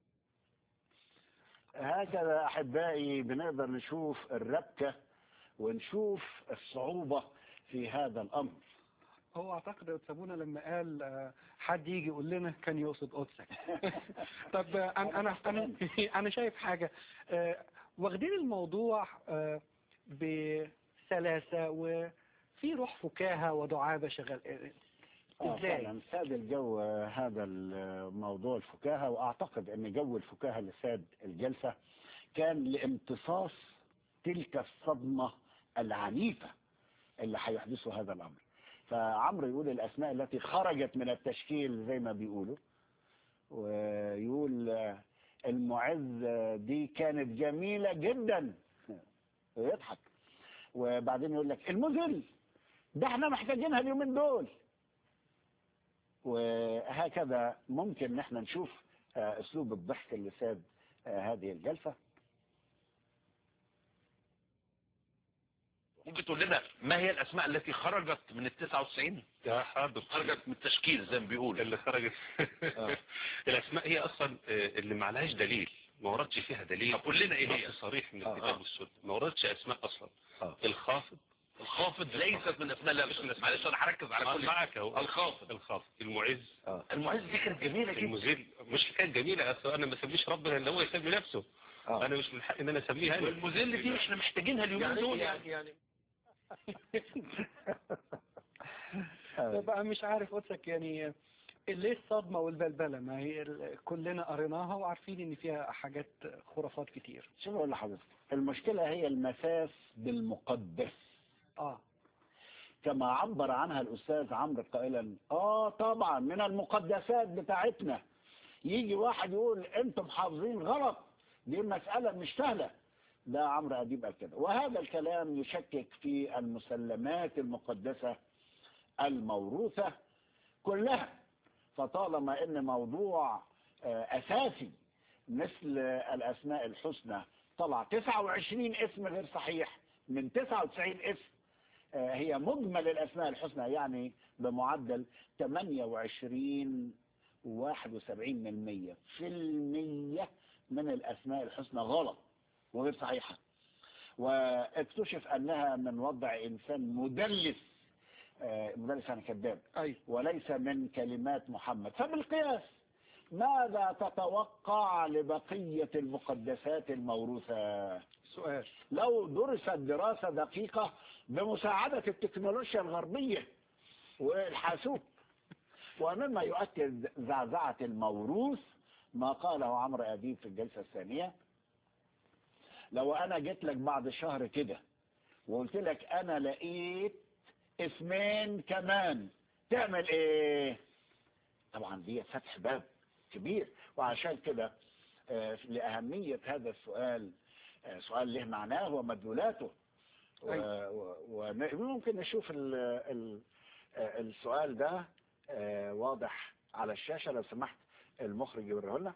هكذا احبائي بنقدر نشوف الربكة ونشوف الصعوبة في هذا الامر هو اعتقد يا سابونا لما قال آه، حد يجي يقول لنا كان يقصد قدسك طب آه، انا انا انا انا شايف حاجه آه، واخدين الموضوع آه، بسلاسه وفي روح فكاهه ودعابه شغال آه، ازاي فعلا ساد الجو آه، هذا الموضوع الفكاهة واعتقد ان جو الفكاهة اللي ساد الجلسة كان لامتصاص تلك الصدمة العنيفة اللي هيحدثه هذا الامر فعمرو يقول الاسماء التي خرجت من التشكيل زي ما بيقولوا ويقول آه، المعز آه، دي كانت جميلة جدا ويضحك وبعدين يقول لك المذل ده احنا محتاجينها اليومين دول وهكذا ممكن ان احنا نشوف آه، اسلوب الضحك اللي ساد آه، هذه الجلسة ممكن تقول لنا ما هي الاسماء التي خرجت من ال 99 يا حاضر خرجت من التشكيل زي ما بيقولوا اللي خرجت الاسماء هي اصلا آه، اللي ما عليهاش دليل ما وردش فيها دليل طب قول لنا ايه هي نص صريح من آه، الكتاب آه. والسنه ما وردش اسماء اصلا آه. الخافض الخافض ليست من اسماء الله معلش انا هركز على آه، كل معك اهو الخافض الخافض المعز المعز دي كانت جميله جدا المذل مش حكايه جميله اصلا انا ما اسميش ربنا ان هو يسمي نفسه آه. انا مش من حقي ان انا اسميها انا والمذل دي احنا محتاجينها اليومين دول يعني يعني بقى مش عارف قدسك يعني ليه الصدمة والبلبلة ما هي ال- كلنا قريناها وعارفين ان فيها حاجات خرافات كتير شوف اقول لحضرتك المشكلة هي المساس بالمقدس اه كما عبر عنها الأستاذ عمرو قائلا آه طبعا من المقدسات بتاعتنا يجي واحد يقول أنتم حافظين غلط دي مسألة مش سهلة ده عمرو أديب قال كده وهذا الكلام يشكك في المسلمات المقدسة الموروثة كلها فطالما ان موضوع آه، اساسي مثل الاسماء الحسنى طلع 29 اسم غير صحيح من 99 اسم آه، هي مجمل الاسماء الحسنى يعني بمعدل 28 71 من المية في المية من الاسماء الحسنى غلط وغير صحيحة واكتشف انها من وضع انسان مدلس آه، مدلس يعني كذاب ايوه وليس من كلمات محمد فبالقياس ماذا تتوقع لبقية المقدسات الموروثة سؤال لو درست دراسة دقيقة بمساعدة التكنولوجيا الغربية والحاسوب ومما يؤكد زعزعة الموروث ما قاله عمرو أديب في الجلسة الثانية لو أنا جيت لك بعد شهر كده وقلت لك أنا لقيت اسمين كمان تعمل إيه؟ طبعا دي فتح باب كبير وعشان كده آه، لأهمية هذا السؤال آه، سؤال له معناه ومدلولاته و- و- وممكن نشوف ال ال آه، السؤال ده آه، واضح على الشاشة لو سمحت المخرج يوريه لنا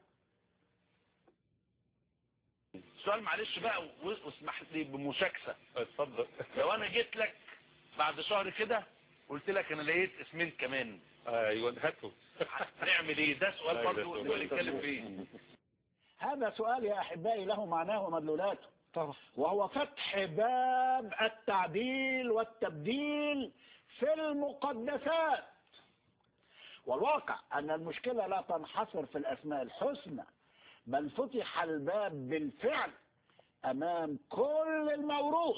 السؤال معلش بقى و- واسمح لي بمشاكسة اتفضل لو انا جيت لك بعد شهر كده قلت لك انا لقيت اسمين كمان ايوه هاتوا نعمل ايه ده سؤال لا، برضه ده اللي سؤال. بنتكلم فيه هذا سؤال يا أحبائي له معناه ومدلولاته طبعا وهو فتح باب التعديل والتبديل في المقدسات والواقع أن المشكلة لا تنحصر في الأسماء الحسنى بل فتح الباب بالفعل أمام كل الموروث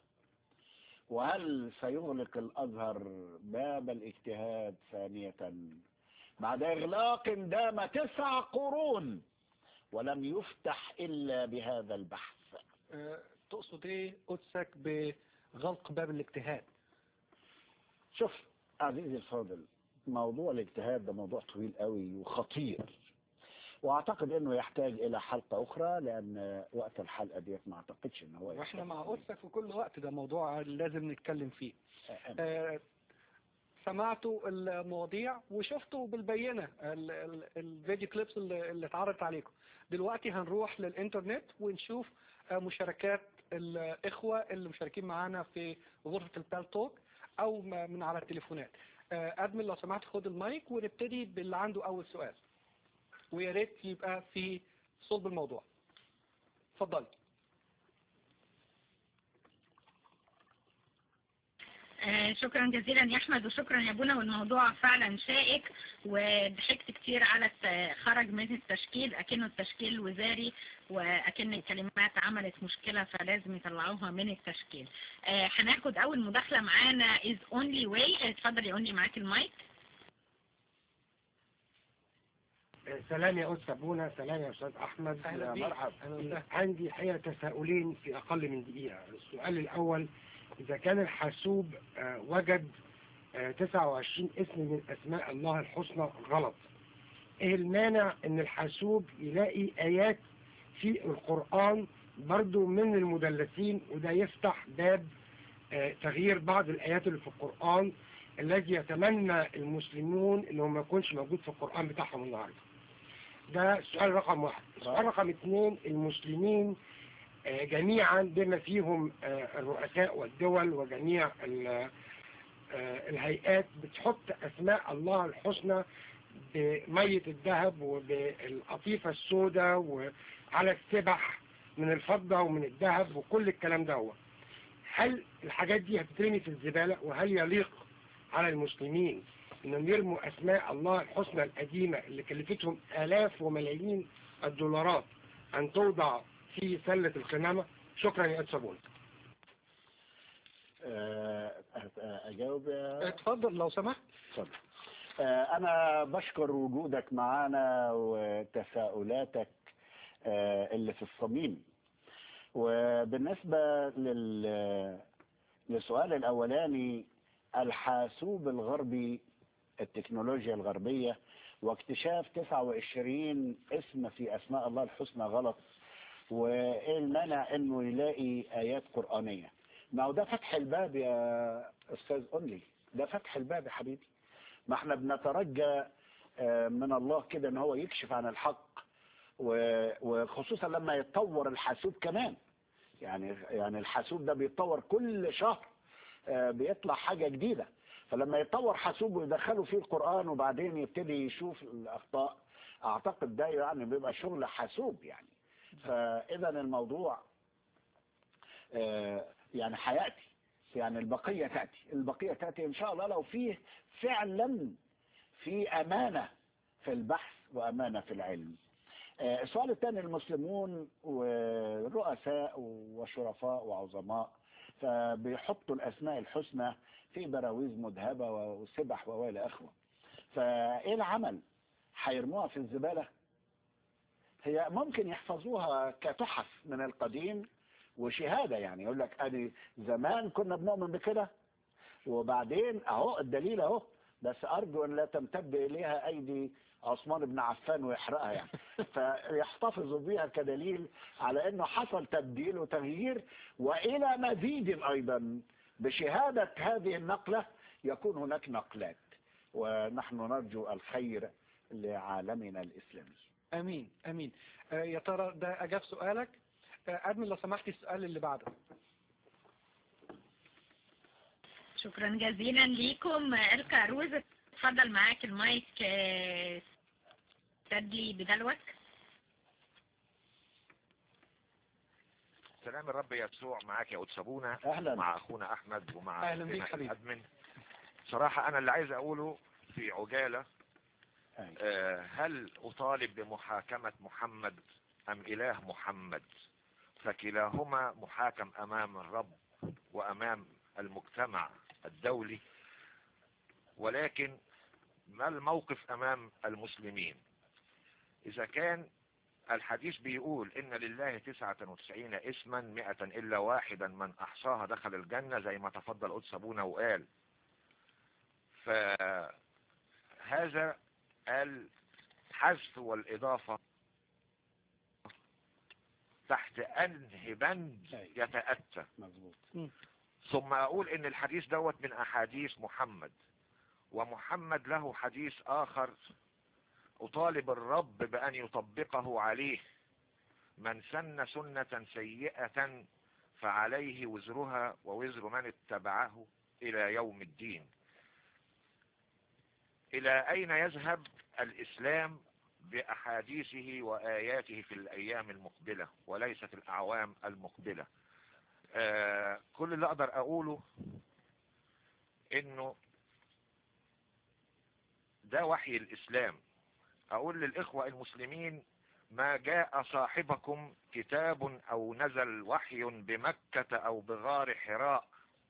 وهل سيغلق الأزهر باب الاجتهاد ثانية بعد إغلاق دام تسع قرون ولم يفتح إلا بهذا البحث آه، تقصد ايه قدسك بغلق باب الاجتهاد شوف عزيزي الفاضل موضوع الاجتهاد ده موضوع طويل قوي وخطير واعتقد انه يحتاج الى حلقة اخرى لان وقت الحلقة ديت ما اعتقدش ان هو واحنا مع قدسك في كل وقت ده موضوع لازم نتكلم فيه يحتاج. آه، سمعتوا المواضيع وشفتوا بالبينة ال- ال- الفيديو كليبس اللي اللي اتعرضت عليكم دلوقتي هنروح للإنترنت ونشوف آه، مشاركات الإخوة اللي مشاركين معانا في غرفة البال توك أو ما- من على التليفونات آه، أدمن لو سمحت خد المايك ونبتدي باللي عنده أول سؤال ويا ريت يبقى في صلب الموضوع اتفضلي آه، شكرا جزيلا يا احمد وشكرا يا بونا والموضوع فعلا شائك وضحكت كتير على الت- خرج من التشكيل اكنه التشكيل وزاري واكن الكلمات عملت مشكلة فلازم يطلعوها من التشكيل آه، هناخد اول مداخلة معانا is only way اتفضل يا only معاك المايك سلام يا أستاذ بونا سلام يا أستاذ أحمد أهلا يا بيك. مرحب أهلا وسهلا. عندي حقيقة تساؤلين في أقل من دقيقة السؤال الأول إذا كان الحاسوب آه، وجد آه، 29 اسم من أسماء الله الحسنى غلط إيه المانع إن الحاسوب يلاقي آيات في القرآن برضو من المدلسين وده يفتح باب آه، تغيير بعض الآيات اللي في القرآن الذي يتمنى المسلمون انه ما يكونش موجود في القرآن بتاعهم النهارده ده السؤال رقم واحد السؤال رقم اثنين المسلمين آه، جميعا بما فيهم آه، الرؤساء والدول وجميع ال- آه، الهيئات بتحط أسماء الله الحسنى بمية الذهب وبالقطيفة السوداء وعلى السبح من الفضة ومن الذهب وكل الكلام ده هل الحاجات دي هتترمي في الزبالة وهل يليق على المسلمين انهم يرموا اسماء الله الحسنى القديمة اللي كلفتهم الاف وملايين الدولارات ان توضع في سلة القمامة شكرا يا أتسابون آه، اجاوب يا اتفضل لو سمحت اتفضل آه، أنا بشكر وجودك معانا وتساؤلاتك آه، اللي في الصميم وبالنسبة لل للسؤال الأولاني الحاسوب الغربي التكنولوجيا الغربية واكتشاف 29 اسم في أسماء الله الحسنى غلط وإيه المانع إنه يلاقي آيات قرآنية ما هو ده فتح الباب يا أستاذ أنلي ده فتح الباب يا حبيبي ما احنا بنترجى آه، من الله كده ان هو يكشف عن الحق و- وخصوصا لما يتطور الحاسوب كمان يعني يعني الحاسوب ده بيتطور كل شهر آه، بيطلع حاجة جديدة فلما يتطور حاسوب ويدخلوا فيه القرآن وبعدين يبتدي يشوف الأخطاء أعتقد ده يعني بيبقى شغل حاسوب يعني فإذا الموضوع آه، يعني هيأتي يعني البقية تأتي البقية تأتي إن شاء الله لو فيه فعلا في أمانة في البحث وأمانة في العلم آه، السؤال الثاني المسلمون ورؤساء وشرفاء وعظماء فبيحطوا الأسماء الحسنى في براويز مذهبة وسبح وإلى آخره فإيه العمل؟ هيرموها في الزبالة؟ هي ممكن يحفظوها كتحف من القديم وشهادة يعني يقول لك أدي زمان كنا بنؤمن بكده وبعدين أهو الدليل أهو بس أرجو أن لا تمتد إليها أيدي عثمان بن عفان ويحرقها يعني فيحتفظوا بها كدليل على أنه حصل تبديل وتغيير وإلى مزيد أيضا بشهادة هذه النقلة يكون هناك نقلات ونحن نرجو الخير لعالمنا الإسلامي امين امين آه، يا ترى ده اجاب سؤالك آه، ادمن لو سمحتي السؤال اللي بعده شكرا جزيلا ليكم إلكا روز اتفضل معاك المايك آه، تدلي بدلوك سلام الرب يسوع معاك يا أتسابونا أهلا مع أخونا أحمد ومع أهلا بيك أخينا حبيبي. الأدمن صراحة أنا اللي عايز أقوله في عجالة أي. آه، هل أطالب بمحاكمة محمد أم إله محمد فكلاهما محاكم أمام الرب وأمام المجتمع الدولي ولكن ما الموقف أمام المسلمين إذا كان الحديث بيقول إن لله تسعة وتسعين اسما مئة إلا واحدا من أحصاها دخل الجنة زي ما تفضل قدس أبونا وقال فهذا الحذف والإضافة تحت أنهي بند يتأتى مظبوط ثم أقول إن الحديث دوت من أحاديث محمد ومحمد له حديث آخر أطالب الرب بأن يطبقه عليه من سن سنة سيئة فعليه وزرها ووزر من اتبعه إلى يوم الدين إلى أين يذهب الإسلام بأحاديثه وآياته في الأيام المقبلة وليست الأعوام المقبلة آه كل اللي أقدر أقوله إنه ده وحي الإسلام أقول للإخوة المسلمين ما جاء صاحبكم كتاب أو نزل وحي بمكة أو بغار حراء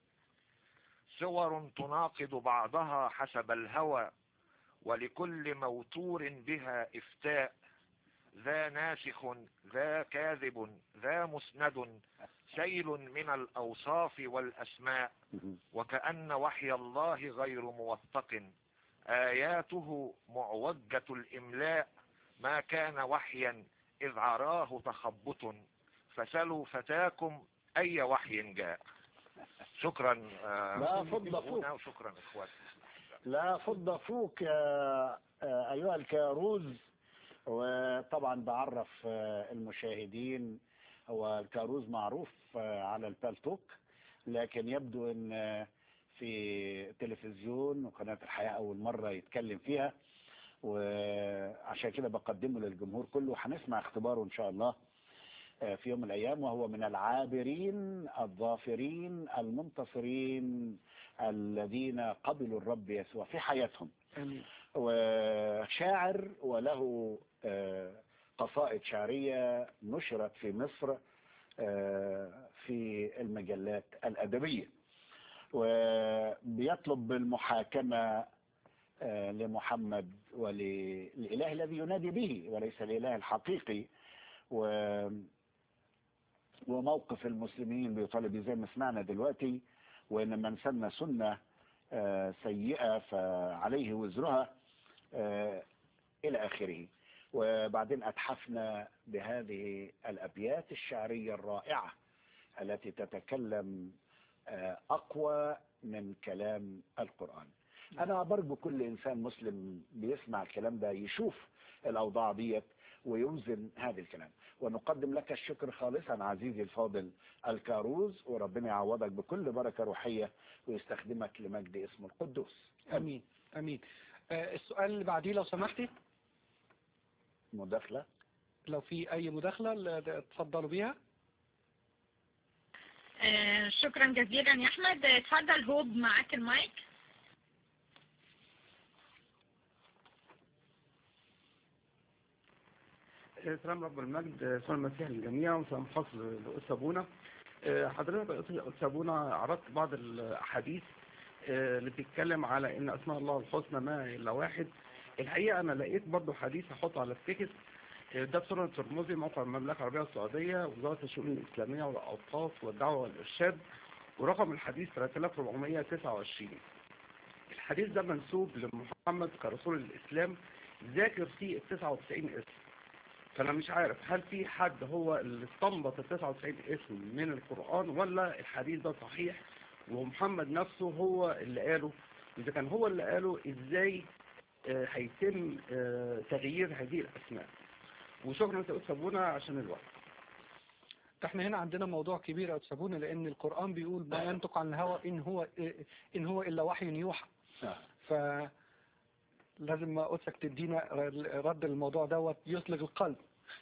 صور تناقض بعضها حسب الهوى ولكل موتور بها إفتاء ذا ناسخ ذا كاذب ذا مسند سيل من الأوصاف والأسماء وكأن وحي الله غير موثق آياته معوجة الإملاء ما كان وحيا إذ عراه تخبط فسلوا فتاكم أي وحي جاء شكرا آه، لا فض فوق أخونا وشكرا إخواتي لا فض فوق يا آه، أيها الكاروز وطبعا بعرف آه، المشاهدين هو الكاروز معروف آه، على البالتوك لكن يبدو ان آه، في تلفزيون وقناة الحياة أول مرة يتكلم فيها وعشان كده بقدمه للجمهور كله هنسمع اختباره إن شاء الله آه، في يوم من الأيام وهو من العابرين الظافرين المنتصرين الذين قبلوا الرب يسوع في حياتهم امين وشاعر وله آه، قصائد شعرية نشرت في مصر آه، في المجلات الأدبية وبيطلب المحاكمة آه، لمحمد وللإله الذي ينادي به وليس الإله الحقيقي و وموقف المسلمين بيطالب زي ما سمعنا دلوقتي وإن من سن سنة آه، سيئة فعليه وزرها آه، إلى آخره وبعدين أتحفنا بهذه الأبيات الشعرية الرائعة التي تتكلم آه، أقوى من كلام القرآن أنا برجو كل إنسان مسلم بيسمع الكلام ده يشوف الأوضاع ديت ويوزن هذا الكلام ونقدم لك الشكر خالصا عزيزي الفاضل الكاروز وربنا يعوضك بكل بركة روحية ويستخدمك لمجد اسمه القدوس امين امين آه، السؤال اللي بعديه لو سمحتي مداخلة لو في اي مداخلة ل- تفضلوا بيها آه، شكرا جزيلا يا احمد اتفضل هوب معاك المايك سلام رب المجد سلام المسيح للجميع وسلام خاص لأس أبونا آه، حضرتك يا أس أبونا عرضت بعض الأحاديث آه، اللي بتتكلم على إن أسماء الله الحسنى ما إلا واحد الحقيقة أنا لقيت برضو حديث هحطه على التيكت آه، ده في سنة الترمذي موقع المملكة العربية السعودية وزارة الشؤون الإسلامية والأوقاف والدعوة والإرشاد ورقم الحديث 3429 الحديث ده منسوب لمحمد كرسول الإسلام ذاكر فيه ال 99 اسم فانا مش عارف هل في حد هو اللي استنبط ال 99 اسم من القرآن ولا الحديث ده صحيح ومحمد نفسه هو اللي قاله اذا كان هو اللي قاله ازاي آه، هيتم آه، تغيير هذه الاسماء وشكرا يا استاذ ابونا عشان الوقت احنا هنا عندنا موضوع كبير يا أستاذ أبونا لان القرآن بيقول ما ينطق عن الهوى ان هو ان هو الا وحي يوحى ف لازم ما قدسك تدينا رد الموضوع دوت يصلغ القلب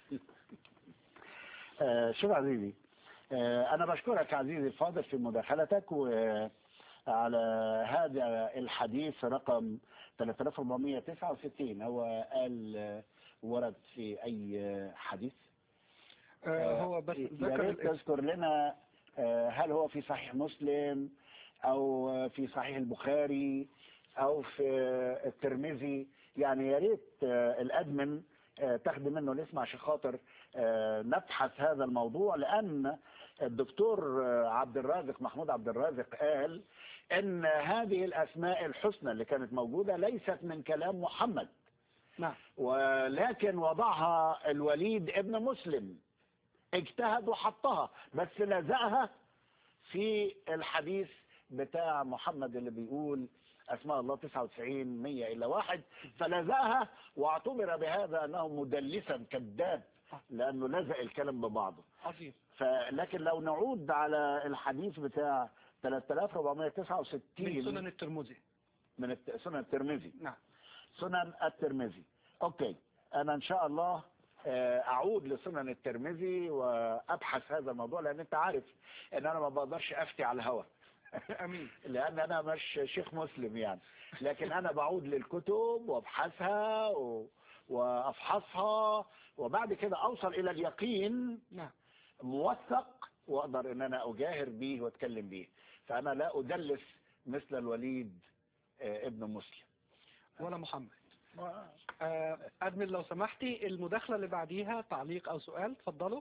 آه، شوف عزيزي آه، أنا بشكرك عزيزي الفاضل في مداخلتك وعلى هذا الحديث رقم 3469 هو قال آه، ورد في أي حديث آه، هو بس يا ذكر ريت الاسم تذكر لنا آه، هل هو في صحيح مسلم أو في صحيح البخاري أو في الترمذي يعني يا ريت آه، الأدمن آه، تاخد منه الاسم عشان خاطر آه، نبحث هذا الموضوع لأن الدكتور آه، عبد الرازق محمود عبد الرازق قال ان هذه الاسماء الحسنى اللي كانت موجودة ليست من كلام محمد نعم ولكن وضعها الوليد ابن مسلم اجتهد وحطها بس لزقها في الحديث بتاع محمد اللي بيقول اسماء الله 99 100 الا واحد فلزقها واعتبر بهذا انه مدلسا كذاب لانه لزق الكلام ببعضه عظيم فلكن لو نعود على الحديث بتاع 3469 من سنن الترمذي من الت- سنن الترمذي نعم سنن الترمذي اوكي انا ان شاء الله آه، اعود لسنن الترمذي وابحث هذا الموضوع لان انت عارف ان انا ما بقدرش افتي على الهوى امين لان انا مش شيخ مسلم يعني لكن انا بعود للكتب وابحثها و... وافحصها وبعد كده اوصل الى اليقين نعم موثق واقدر ان انا اجاهر به واتكلم به فانا لا ادلس مثل الوليد آه، ابن مسلم ولا محمد آه، أدمن لو سمحتي المداخلة اللي بعديها تعليق أو سؤال اتفضلوا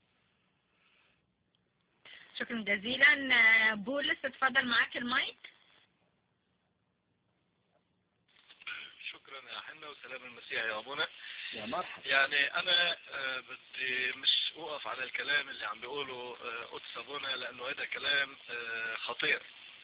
شكرا جزيلا آه، بولس اتفضل معاك المايك شكرا يا حنا وسلام المسيح يا ابونا يا مرحبا يعني انا آه، بدي مش اوقف على الكلام اللي عم بيقوله آه، قدس ابونا لانه هذا كلام آه، خطير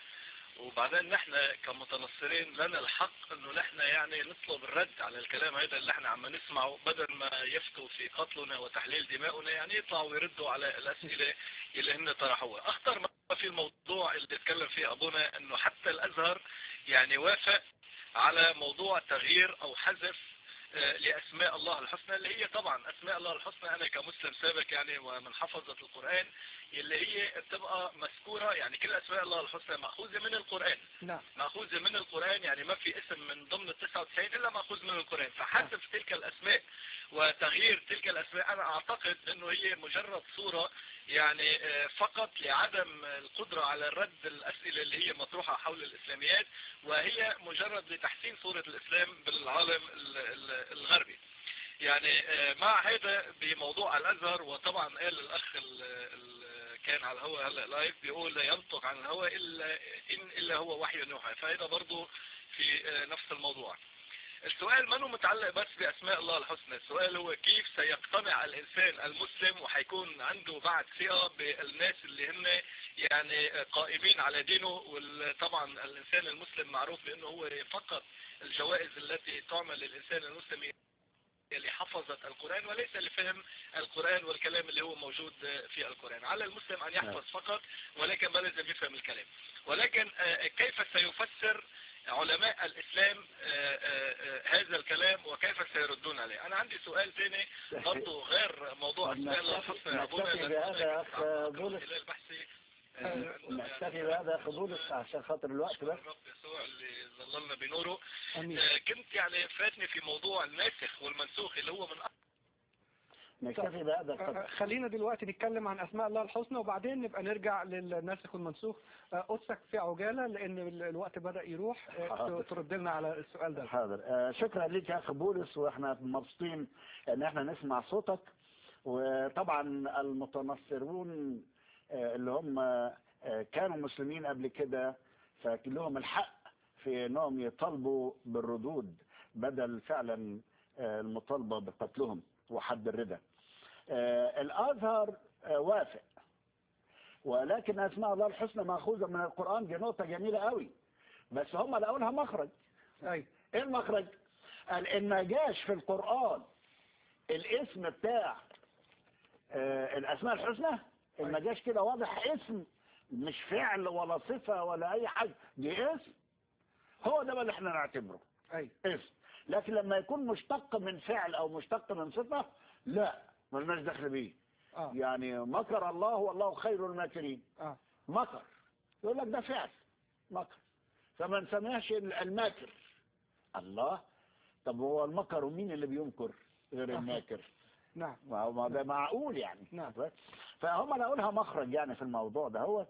وبعدين نحن كمتنصرين لنا الحق انه نحن يعني نطلب الرد على الكلام هذا اللي احنا عم نسمعه بدل ما يفتوا في قتلنا وتحليل دمائنا يعني يطلعوا ويردوا على الاسئله اللي هن طرحوها اخطر ما في الموضوع اللي بيتكلم فيه ابونا انه حتى الازهر يعني وافق على موضوع تغيير او حذف آه، لأسماء الله الحسنى اللي هي طبعا أسماء الله الحسنى أنا كمسلم سابق يعني ومن حفظة القرآن اللي هي بتبقى مذكورة يعني كل أسماء الله الحسنى مأخوذة من القرآن نعم مأخوذة من القرآن يعني ما في اسم من ضمن ال 99 إلا مأخوذ من القرآن فحذف تلك الأسماء وتغيير تلك الأسماء أنا أعتقد أنه هي مجرد صورة يعني آه، فقط لعدم القدرة على رد الأسئلة اللي هي مطروحة حول الإسلاميات وهي مجرد لتحسين صورة الإسلام بالعالم ال- ال- الغربي يعني آه، مع هذا بموضوع الأزهر وطبعا قال الأخ ال- ال- كان على الهواء هلا لايف بيقول لا ينطق عن الهواء إلا إن إلا هو وحي يوحى فهذا برضه في آه، نفس الموضوع السؤال منه متعلق بس بأسماء الله الحسنى السؤال هو كيف سيقتنع الإنسان المسلم وحيكون عنده بعد ثقة بالناس اللي هن يعني قائمين على دينه وطبعا الإنسان المسلم معروف بأنه هو فقط الجوائز التي تعمل للإنسان المسلم اللي حفظت القرآن وليس لفهم القرآن والكلام اللي هو موجود في القرآن على المسلم أن يحفظ فقط ولكن ما لازم يفهم الكلام ولكن آه، كيف سيفسر علماء الإسلام آه، آه، آه، هذا الكلام وكيف سيردون عليه أنا عندي سؤال ثاني برضه غير موضوع طب أسماء الله نكتفي- الحسنى يا أبونا نكتفي لأن بهذا يا أخ هناك بولس. خلال بحثي نكتفي بهذا يا اخ بولس عشان خاطر الوقت بس الرب يسوع اللي ظللنا بنوره أمين آه، كنت يعني فاتني في موضوع الناسخ والمنسوخ اللي هو من نكتفي بهذا القدر آه، خلينا دلوقتي نتكلم عن اسماء الله الحسنى وبعدين نبقى نرجع للناسخ والمنسوخ آه، قدسك في عجاله لان ال- الوقت بدا يروح آه، حاضر. ترد لنا على السؤال ده حاضر آه، شكرا لك يا اخ بولس واحنا مبسوطين ان احنا نسمع صوتك وطبعا المتنصرون آه، اللي هم آه، كانوا مسلمين قبل كده فلهم الحق في انهم يطالبوا بالردود بدل فعلا آه، المطالبه بقتلهم وحد الردى آه، الازهر آه، وافق ولكن اسماء الله الحسنى ماخوذه من القران دي نقطه جميله قوي بس هم لقوا لها مخرج ايوه ايه المخرج قال ان ما جاش في القرآن الاسم بتاع آه الاسماء الحسنى ان ما جاش كده واضح اسم مش فعل ولا صفة ولا اي حاجة دي اسم هو ده بقى اللي احنا نعتبره ايوه اسم لكن لما يكون مشتق من فعل او مشتق من صفة لا ملناش دخل بيه اه يعني مكر الله والله خير الماكرين اه مكر يقول لك ده فعل مكر فما نسميهش الماكر الله طب هو المكر ومين اللي بينكر غير آه. الماكر نعم ما هو ما ده معقول يعني نعم. فهم لقوا لها مخرج يعني في الموضوع ده هو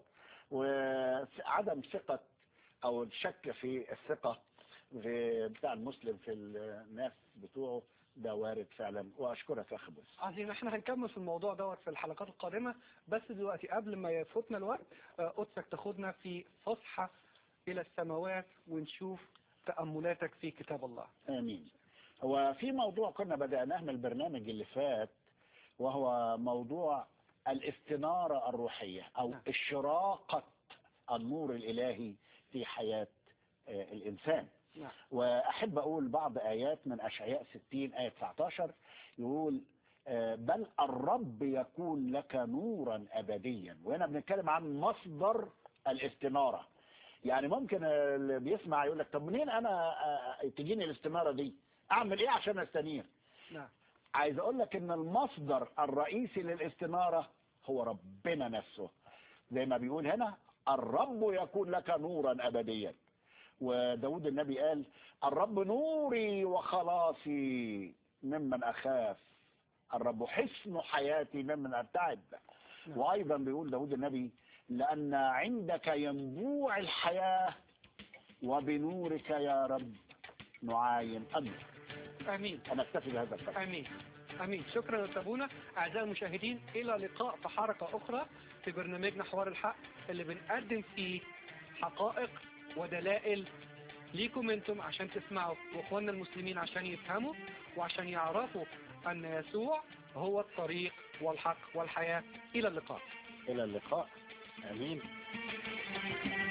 وعدم ثقة او الشك في الثقة في بتاع المسلم في الناس بتوعه ده وارد فعلا واشكرك يا اخي بوس عظيم احنا هنكمل في الموضوع دوت في الحلقات القادمة بس دلوقتي قبل ما يفوتنا الوقت آه، قدسك تاخدنا في فسحة الى السماوات ونشوف تأملاتك في كتاب الله آمين هو في موضوع كنا بدأناه من البرنامج اللي فات وهو موضوع الاستنارة الروحية أو نعم. إشراقة النور الإلهي في حياة آه، الإنسان نعم وأحب أقول بعض آيات من أشعياء 60 آية 19 يقول آه، بل الرب يكون لك نورا أبديا وهنا بنتكلم عن مصدر الاستنارة يعني ممكن اللي بيسمع يقول لك طب منين أنا آه، تجيني الاستنارة دي أعمل إيه عشان أستنير نعم عايز أقول لك إن المصدر الرئيسي للاستنارة هو ربنا نفسه زي ما بيقول هنا الرب يكون لك نورا أبديا وداود النبي قال الرب نوري وخلاصي ممن أخاف الرب حسن حياتي ممن أرتعب نعم. وأيضا بيقول داود النبي لأن عندك ينبوع الحياة وبنورك يا رب نعاين أمر امين أنا أكتفي بهذا القدر امين امين شكرا لتابونا اعزائي المشاهدين الى لقاء في حركة اخرى في برنامجنا حوار الحق اللي بنقدم فيه حقائق ودلائل ليكم انتم عشان تسمعوا واخواننا المسلمين عشان يفهموا وعشان يعرفوا ان يسوع هو الطريق والحق والحياة الى اللقاء إلى اللقاء آمين